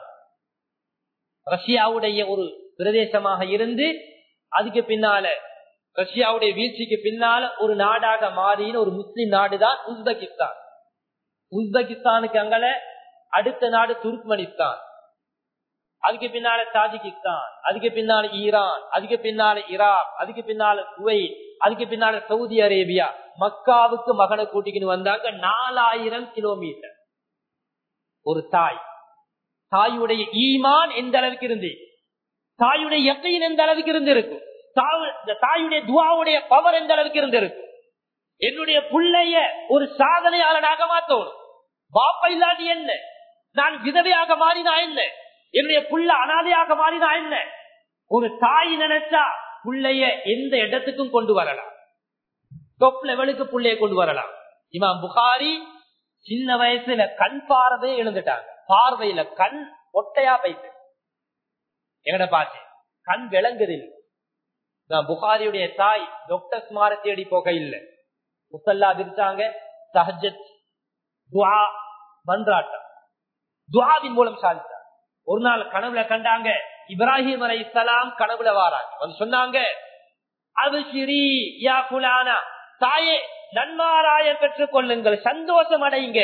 ரஷ்யாவுடைய ஒரு பிரதேசமாக இருந்து அதுக்கு பின்னால ரஷ்யாவுடைய வீழ்ச்சிக்கு பின்னால ஒரு நாடாக மாறின ஒரு முஸ்லிம் நாடுதான் உஸ்பெகிஸ்தான் உஸ்பெகிஸ்தானுக்கு அங்கல அடுத்த நாடு துர்க்மனிஸ்தான் அதுக்கு பின்னால தாஜிகிஸ்தான் அதுக்கு பின்னால ஈரான் அதுக்கு பின்னால ஈராக் அதுக்கு பின்னால குவைத் அதுக்கு பின்னால சவுதி அரேபியா மக்காவுக்கு மகனை கூட்டிக்கிட்டு வந்தாங்க நாலாயிரம் கிலோமீட்டர் ஒரு தாய் தாயுடைய ஈமான் எந்த அளவுக்கு இருந்து தாயுடைய எக்கையின் எந்த அளவுக்கு இருந்து இருக்கும் தாயுடைய துவாவுடைய பவர் எந்த அளவுக்கு இருந்து இருக்கும் என்னுடைய பிள்ளைய ஒரு சாதனையாளனாக மாத்தணும் பாப்பா இல்லாது என்ன நான் விதவையாக மாறினா என்ன என்னுடைய புள்ள அனாதையாக மாறினா என்ன ஒரு தாய் நினைச்சா புள்ளைய எந்த இடத்துக்கும் கொண்டு வரலாம் டொப் லெவலுக்கு புள்ளைய கொண்டு வரலாம் இமாம் புகாரி சின்ன வயசுல கண் பார்வையே எழுந்துட்டாங்க பார்வையில கண் ஒட்டையா பைத்து எங்கட பாச்சு கண் விளங்குதில்லை நான் புகாரியுடைய தாய் டாக்டர் ஸ்மார தேடி போக இல்லை முசல்லா விரிச்சாங்க சஹஜத் துவா மன்றாட்டம் துவாவின் மூலம் சாதித்தார் ஒரு நாள் கனவுல கண்டாங்க இப்ராஹிம் அலை இஸ்லாம் கனவுல வாராங்க வந்து சொன்னாங்க அது ஸ்ரீ யா புலானா தாயே நன்மாராய பெற்றுக் கொள்ளுங்கள் சந்தோஷம் அடையுங்க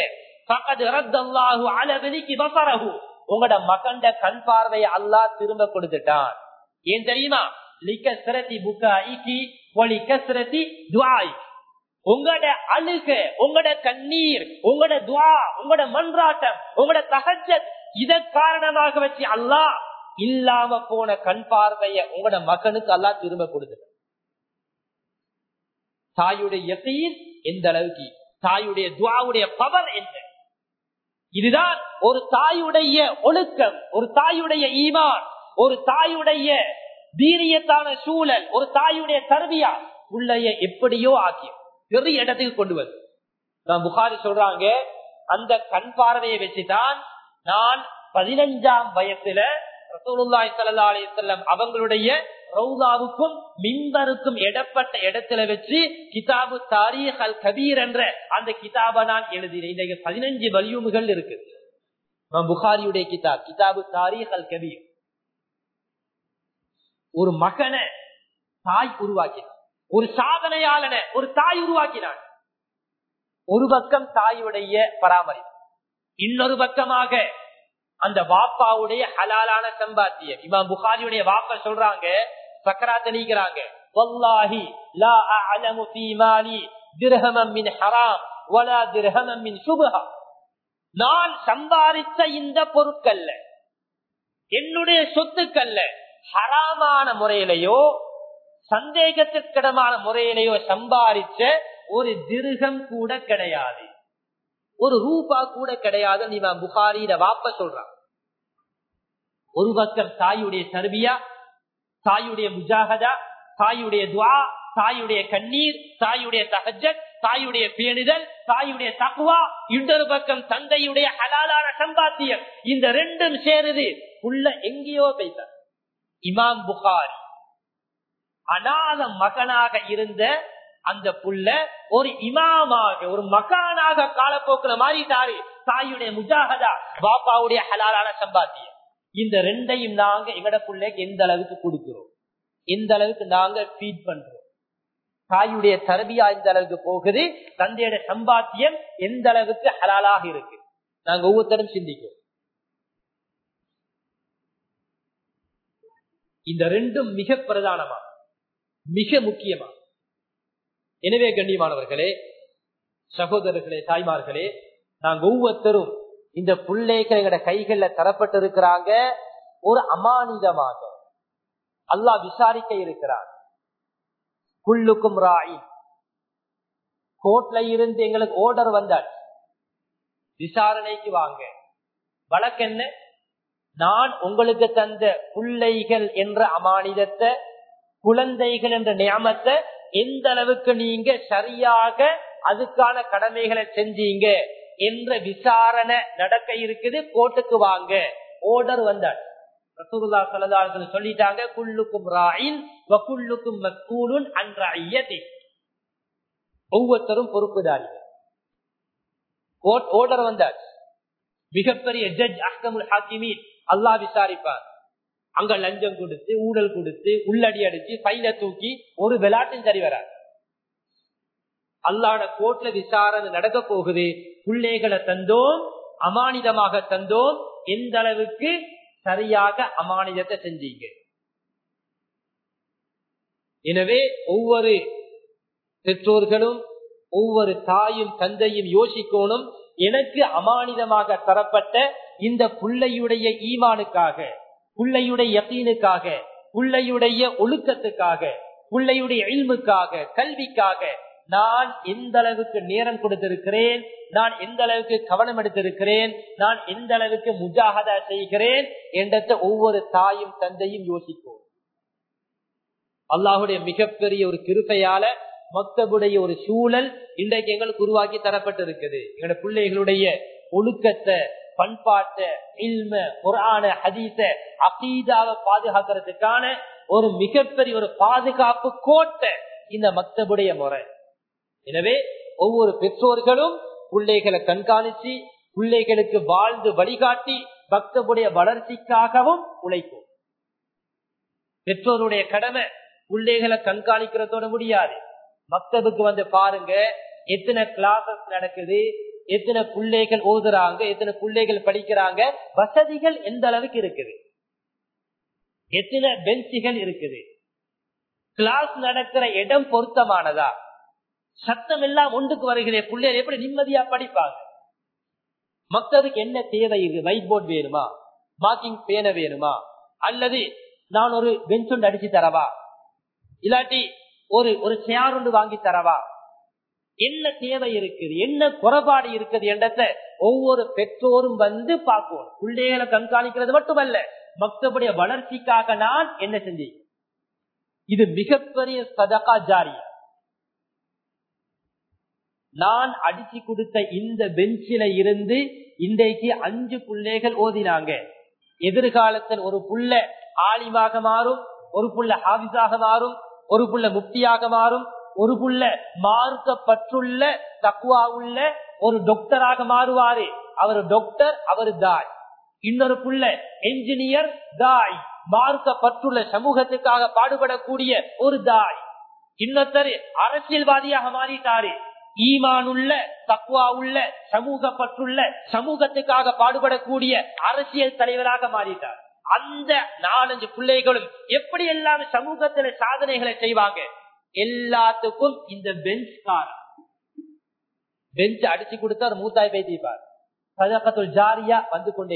உங்களோட மகண்ட கண் பார்வையை அல்லா திரும்ப கொடுத்துட்டான் ஏன் தெரியுமா லிக்கஸ்ரதி புகாய்க்கு ஒலி கஸ்ரதி துவாய் உங்களோட அழுக உங்களோட கண்ணீர் உங்களோட துவா உங்களோட மன்றாட்டம் உங்களோட தகஜத் இத காரணமாக வச்சு அல்லா இல்லாம போன கண் பார்வைய உங்களோட மகனுக்கு அல்லா திரும்ப கொடுத்துட்டான் தாயுடைய யசீன் எந்த அளவுக்கு தாயுடைய துவாவுடைய பவர் என்ன இதுதான் ஒரு தாயுடைய ஒழுக்கம் ஒரு தாயுடைய ஈமான் ஒரு தாயுடைய வீரியத்தான சூழல் ஒரு தாயுடைய தருவியா உள்ளைய எப்படியோ ஆக்கியம் பெரிய இடத்துக்கு கொண்டு வந்து நான் புகாரி சொல்றாங்க அந்த கண் பார்வையை வச்சுதான் நான் பதினஞ்சாம் வயசுல ரசூலுல்லாய் சல்லா அலிசல்லம் அவங்களுடைய ரவுதாவுக்கும் மின்பருக்கும் இடப்பட்ட இடத்துல வச்சு கிதாபு தாரீக் அல் கபீர் என்ற அந்த கிதாபை நான் எழுதினேன் இன்றைக்கு பதினஞ்சு வலியுமுகள் இருக்கு புகாரியுடைய கிதாப் கிதாபு தாரீக் அல் கபீர் ஒரு மகனை தாய் உருவாக்கினான் ஒரு சாதனையாளனை ஒரு தாய் உருவாக்கினான் ஒரு பக்கம் தாயுடைய பராமரிப்பு இன்னொரு பக்கமாக அந்த வாப்பாவுடைய ஹலாலான சம்பாத்தியம் இமாம் புகாரியுடைய வாப்பா சொல்றாங்க சக்கராத்த நீக்கிறாங்க வல்லாஹி லா அஅலமு ஃபீ மாலி திர்ஹமம் மின் ஹராம் வலா திர்ஹமம் மின் சுபஹா நான் சம்பாதித்த இந்த பொருட்கள்ல என்னுடைய சொத்துக்கள்ல ஹராமான முறையிலேயோ சந்தேகத்திற்கிடமான முறையிலேயோ சம்பாதிச்ச ஒரு திருகம் கூட கிடையாது ஒரு ரூபா கூட கிடையாது நீ புகாரியில வாப்ப சொல்றான் ஒரு பக்கம் தாயுடைய தர்பியா தாயுடைய முஜாகதா தாயுடைய துவா தாயுடைய கண்ணீர் தாயுடைய தகஜத் தாயுடைய பேணிதல் தாயுடைய தக்குவா இன்னொரு பக்கம் தந்தையுடைய ஹலாலான சம்பாத்தியம் இந்த ரெண்டும் சேருது உள்ள எங்கேயோ பேச இமாம் புகாரி அநாத மகனாக இருந்த அந்த புள்ள ஒரு இமாமாக ஒரு மகானாக காலப்போக்குல மாறிட்டாரு தாயுடைய முஜாகதா பாப்பாவுடைய ஹலாலான சம்பாத்தியம் இந்த ரெண்டையும் நாங்க எங்கட பிள்ளைக்கு எந்த அளவுக்கு கொடுக்கிறோம் எந்த அளவுக்கு நாங்க ஃபீட் பண்றோம் தாயுடைய தரபியா எந்த அளவுக்கு போகுது தந்தையோட சம்பாத்தியம் எந்த அளவுக்கு ஹலாலாக இருக்கு நாங்க ஒவ்வொருத்தரும் சிந்திக்கிறோம் இந்த ரெண்டும் மிக பிரதானமா மிக முக்கியமா எனவே கண்ணியமானவர்களே சகோதரர்களே தாய்மார்களே நாங்க ஒவ்வொருத்தரும் இந்த பிள்ளைகள் எங்கட கைகள்ல தரப்பட்டிருக்கிறாங்க ஒரு அமானிதமாக அல்லாஹ் விசாரிக்க இருக்கிறார் குள்ளுக்கும் ராயி கோர்ட்ல இருந்து எங்களுக்கு ஓர்டர் வந்தால் விசாரணைக்கு வாங்க வழக்கு என்ன நான் உங்களுக்கு தந்த பிள்ளைகள் என்ற அமானிதத்தை குழந்தைகள் என்ற நியமத்தை எந்த அளவுக்கு நீங்க சரியாக அதுக்கான கடமைகளை செஞ்சீங்க என்ற விசாரணை நடக்க இருக்குது கோர்ட்டுக்கு வாங்க ஓர்டர் வந்தார் ரசூலுல்லா ஸல்லல்லாஹு அலைஹி வஸல்லம் சொல்லிட்டாங்க குல்லுக்கும் ராயின் வ குல்லுக்கும் மஸ்ஊலுன் அன் ரஅய்யதி ஒவ்வொருத்தரும் பொறுப்புதாரி கோர்ட் ஓர்டர் வந்தார் மிகப்பெரிய ஜட்ஜ் அஹ்கமுல் ஹாக்கிமீன் அல்லாஹ் விசாரிப்பார் அங்க லஞ்சம் கொடுத்து ஊழல் கொடுத்து உள்ளடி அடிச்சு பையில தூக்கி ஒரு விளையாட்டும் சரி வராது அல்லாட கோர்ட்ல விசாரணை நடக்க போகுது பிள்ளைகளை தந்தோம் அமானிதமாக தந்தோம் எந்த அளவுக்கு சரியாக அமானிதத்தை செஞ்சீங்க எனவே ஒவ்வொரு பெற்றோர்களும் ஒவ்வொரு தாயும் தந்தையும் யோசிக்கணும் எனக்கு அமானிதமாக தரப்பட்ட இந்த புள்ளையுடைய ஈமானுக்காக புள்ளையுடைய யத்தீனுக்காக புள்ளையுடைய ஒழுக்கத்துக்காக புள்ளையுடைய இல்முக்காக கல்விக்காக நான் எந்த அளவுக்கு நேரம் கொடுத்திருக்கிறேன் நான் எந்த அளவுக்கு கவனம் எடுத்திருக்கிறேன் நான் எந்த அளவுக்கு முஜாகதா செய்கிறேன் என்றத ஒவ்வொரு தாயும் தந்தையும் யோசிக்கும் அல்லாஹுடைய மிகப்பெரிய ஒரு கிருப்பையால மக்தபுடைய ஒரு சூழல் இன்றைக்கு எங்களுக்கு உருவாக்கி தரப்பட்டிருக்குது எங்களுடைய பிள்ளைகளுடைய ஒழுக்கத்தை பண்பாட்டை இல்ம குரான ஹதீச அகீதாவை பாதுகாக்கிறதுக்கான ஒரு மிகப்பெரிய ஒரு பாதுகாப்பு கோட்டை இந்த மக்தபுடைய முறை எனவே ஒவ்வொரு பெற்றோர்களும் பிள்ளைகளை கண்காணிச்சு பிள்ளைகளுக்கு வாழ்ந்து வழிகாட்டி பக்தபுடைய வளர்ச்சிக்காகவும் உழைக்கும் பெற்றோருடைய கடமை பிள்ளைகளை கண்காணிக்கிறதோட முடியாது மக்தபுக்கு வந்து பாருங்க எத்தனை கிளாஸஸ் நடக்குது எத்தனை பிள்ளைகள் ஓதுறாங்க எத்தனை பிள்ளைகள் படிக்கிறாங்க வசதிகள் எந்த அளவுக்கு இருக்குது எத்தனை பெஞ்சுகள் இருக்குது கிளாஸ் நடக்கிற இடம் பொருத்தமானதா சத்தம் எல்லாம் ஒன்றுக்கு வருகிற பிள்ளைகள் எப்படி நிம்மதியா படிப்பாங்க மக்களுக்கு என்ன தேவை இது ஒயிட் போர்ட் வேணுமா மார்க்கிங் பேன வேணுமா அல்லது நான் ஒரு பெஞ்ச் ஒன்று அடிச்சு தரவா இல்லாட்டி ஒரு ஒரு சேர் ஒன்று வாங்கி தரவா என்ன தேவை இருக்குது என்ன குறைபாடு இருக்குது என்றத ஒவ்வொரு பெற்றோரும் வந்து பார்ப்போம் பிள்ளைகளை கண்காணிக்கிறது மட்டுமல்ல மக்தபுடைய வளர்ச்சிக்காக நான் என்ன செஞ்சேன் இது மிகப்பெரிய சதகா ஜாரியா நான் அடிச்சு கொடுத்த இந்த பெஞ்சில இருந்து இன்றைக்கு அஞ்சு பிள்ளைகள் ஓதினாங்க எதிர்காலத்தில் ஒரு புள்ள ஆலிமாக மாறும் ஒரு புள்ள ஹாபிஸாக மாறும் ஒரு புள்ள முக்தியாக மாறும் ஒரு புள்ள மார்க்கப்பட்டுள்ள தக்குவா உள்ள ஒரு டாக்டராக மாறுவாரு அவர் டாக்டர் அவர் தாய் இன்னொரு புள்ள என்ஜினியர் தாய் மார்க்கப்பட்டுள்ள சமூகத்துக்காக பாடுபடக்கூடிய ஒரு தாய் இன்னொருத்தர் அரசியல்வாதியாக மாறிட்டாரு ஈமானுள்ள தக்குவா உள்ள சமூகப்பட்டுள்ள சமூகத்துக்காக பாடுபடக்கூடிய அரசியல் தலைவராக மாறிட்டார் அந்த நாலஞ்சு பிள்ளைகளும் எப்படி எல்லாம் சமூகத்துல சாதனைகளை செய்வாங்க எல்லாத்துக்கும் இந்த பெஞ்ச் காரணம் பெஞ்ச் அடிச்சு கொடுத்தா ஒரு மூத்தாய் பேசிப்பார் சதகத்துல் ஜாரியா வந்து கொண்டே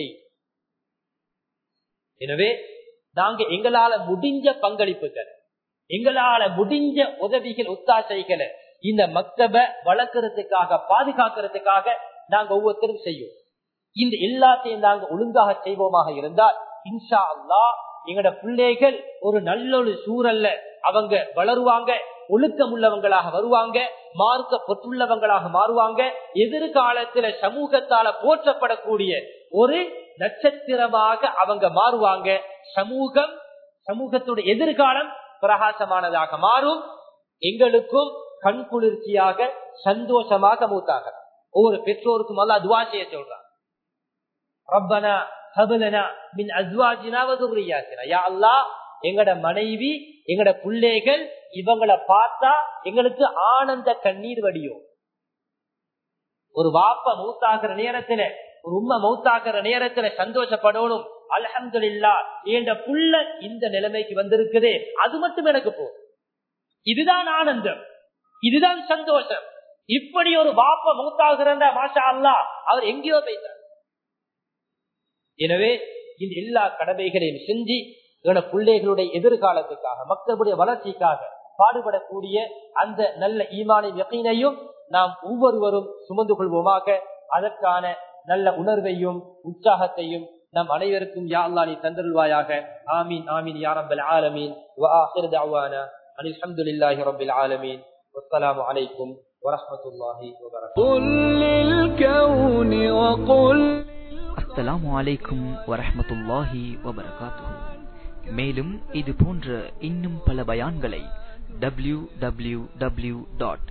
எனவே நாங்க எங்களால முடிஞ்ச பங்களிப்புகள் எங்களால முடிஞ்ச உதவிகள் ஒத்தாசைகளை இந்த மக்தப வளர்க்கறதுக்காக பாதுகாக்கிறதுக்காக நாங்க ஒவ்வொருத்தரும் செய்யும் இந்த எல்லாத்தையும் நாங்க ஒழுங்காக செய்வோமாக இருந்தால் இன்ஷா அல்லா எங்கட பிள்ளைகள் ஒரு நல்ல ஒரு சூழல்ல அவங்க வளருவாங்க ஒழுக்கம் உள்ளவங்களாக வருவாங்க மார்க்க பொற்றுள்ளவங்களாக மாறுவாங்க எதிர்காலத்துல சமூகத்தால போற்றப்படக்கூடிய ஒரு நட்சத்திரமாக அவங்க மாறுவாங்க சமூகம் சமூகத்துடைய எதிர்காலம் பிரகாசமானதாக மாறும் எங்களுக்கும் கண் குளிர்ச்சியாக சந்தோஷமாக மூத்தாக ஒவ்வொரு பெற்றோருக்கும் அல்லா துவா செய்ய சொல்றான் ரப்பனா ஹபலனா மின் அஸ்வாஜினா வதுரியாசினா யா அல்லாஹ் எங்கட மனைவி எங்கட பிள்ளைகள் இவங்களை பார்த்தா எங்களுக்கு ஆனந்த கண்ணீர் வடியும் ஒரு வாப்ப மௌத்தாகிற நேரத்துல ஒரு உண்மை மௌத்தாகிற நேரத்துல சந்தோஷப்படணும் அலஹம்து இல்லா என்ற புள்ள இந்த நிலைமைக்கு வந்திருக்குதே அது மட்டும் எனக்கு போதும் இதுதான் ஆனந்தம் இதுதான் சந்தோஷம் இப்படி ஒரு வாப்ப மூத்தாகிற மாஷா அல்லா அவர் எங்கேயோ போயிட்டார் எனவே இந்த எல்லா கடமைகளையும் செஞ்சு என பிள்ளைகளுடைய எதிர்காலத்துக்காக மக்களுடைய வளர்ச்சிக்காக பாடுபடக்கூடிய அந்த நல்ல ஈமானின் யக்கீனையும் நாம் ஒவ்வொருவரும் சுமந்து கொள்வோமாக அதற்கான நல்ல உணர்வையும் உற்சாகத்தையும் நம் அனைவருக்கும் யா அல்லா நீ தந்தருள்வாயாக ஆமீன் ஆமீன் யா ரப்பல் ஆலமீன் வ ஆகிரு தஅவானா அனில் ஹம்துலில்லாஹி ரப்பில் ஆலமீன் வஸ்ஸலாமு அலைக்கும் வரஹ்மத்துல்லாஹி வபரகாத்துஹு قل للكون وقل அஸ்ஸலாமு அலைக்கும் வரஹ்மத்துல்லாஹி வபரகாத்துஹு மேலும் இது போன்ற இன்னும் பல பயான்களை W W W dot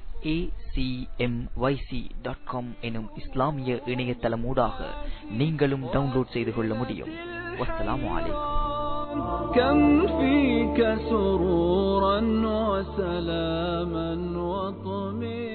dot com எனும் இஸ்லாமிய இணையதளமூடாக நீங்களும் டவுன்லோட் செய்து கொள்ள முடியும் வஸ்ஸலாமு அலைக்கும் كم فيك سرورا وسلاما وطمئنا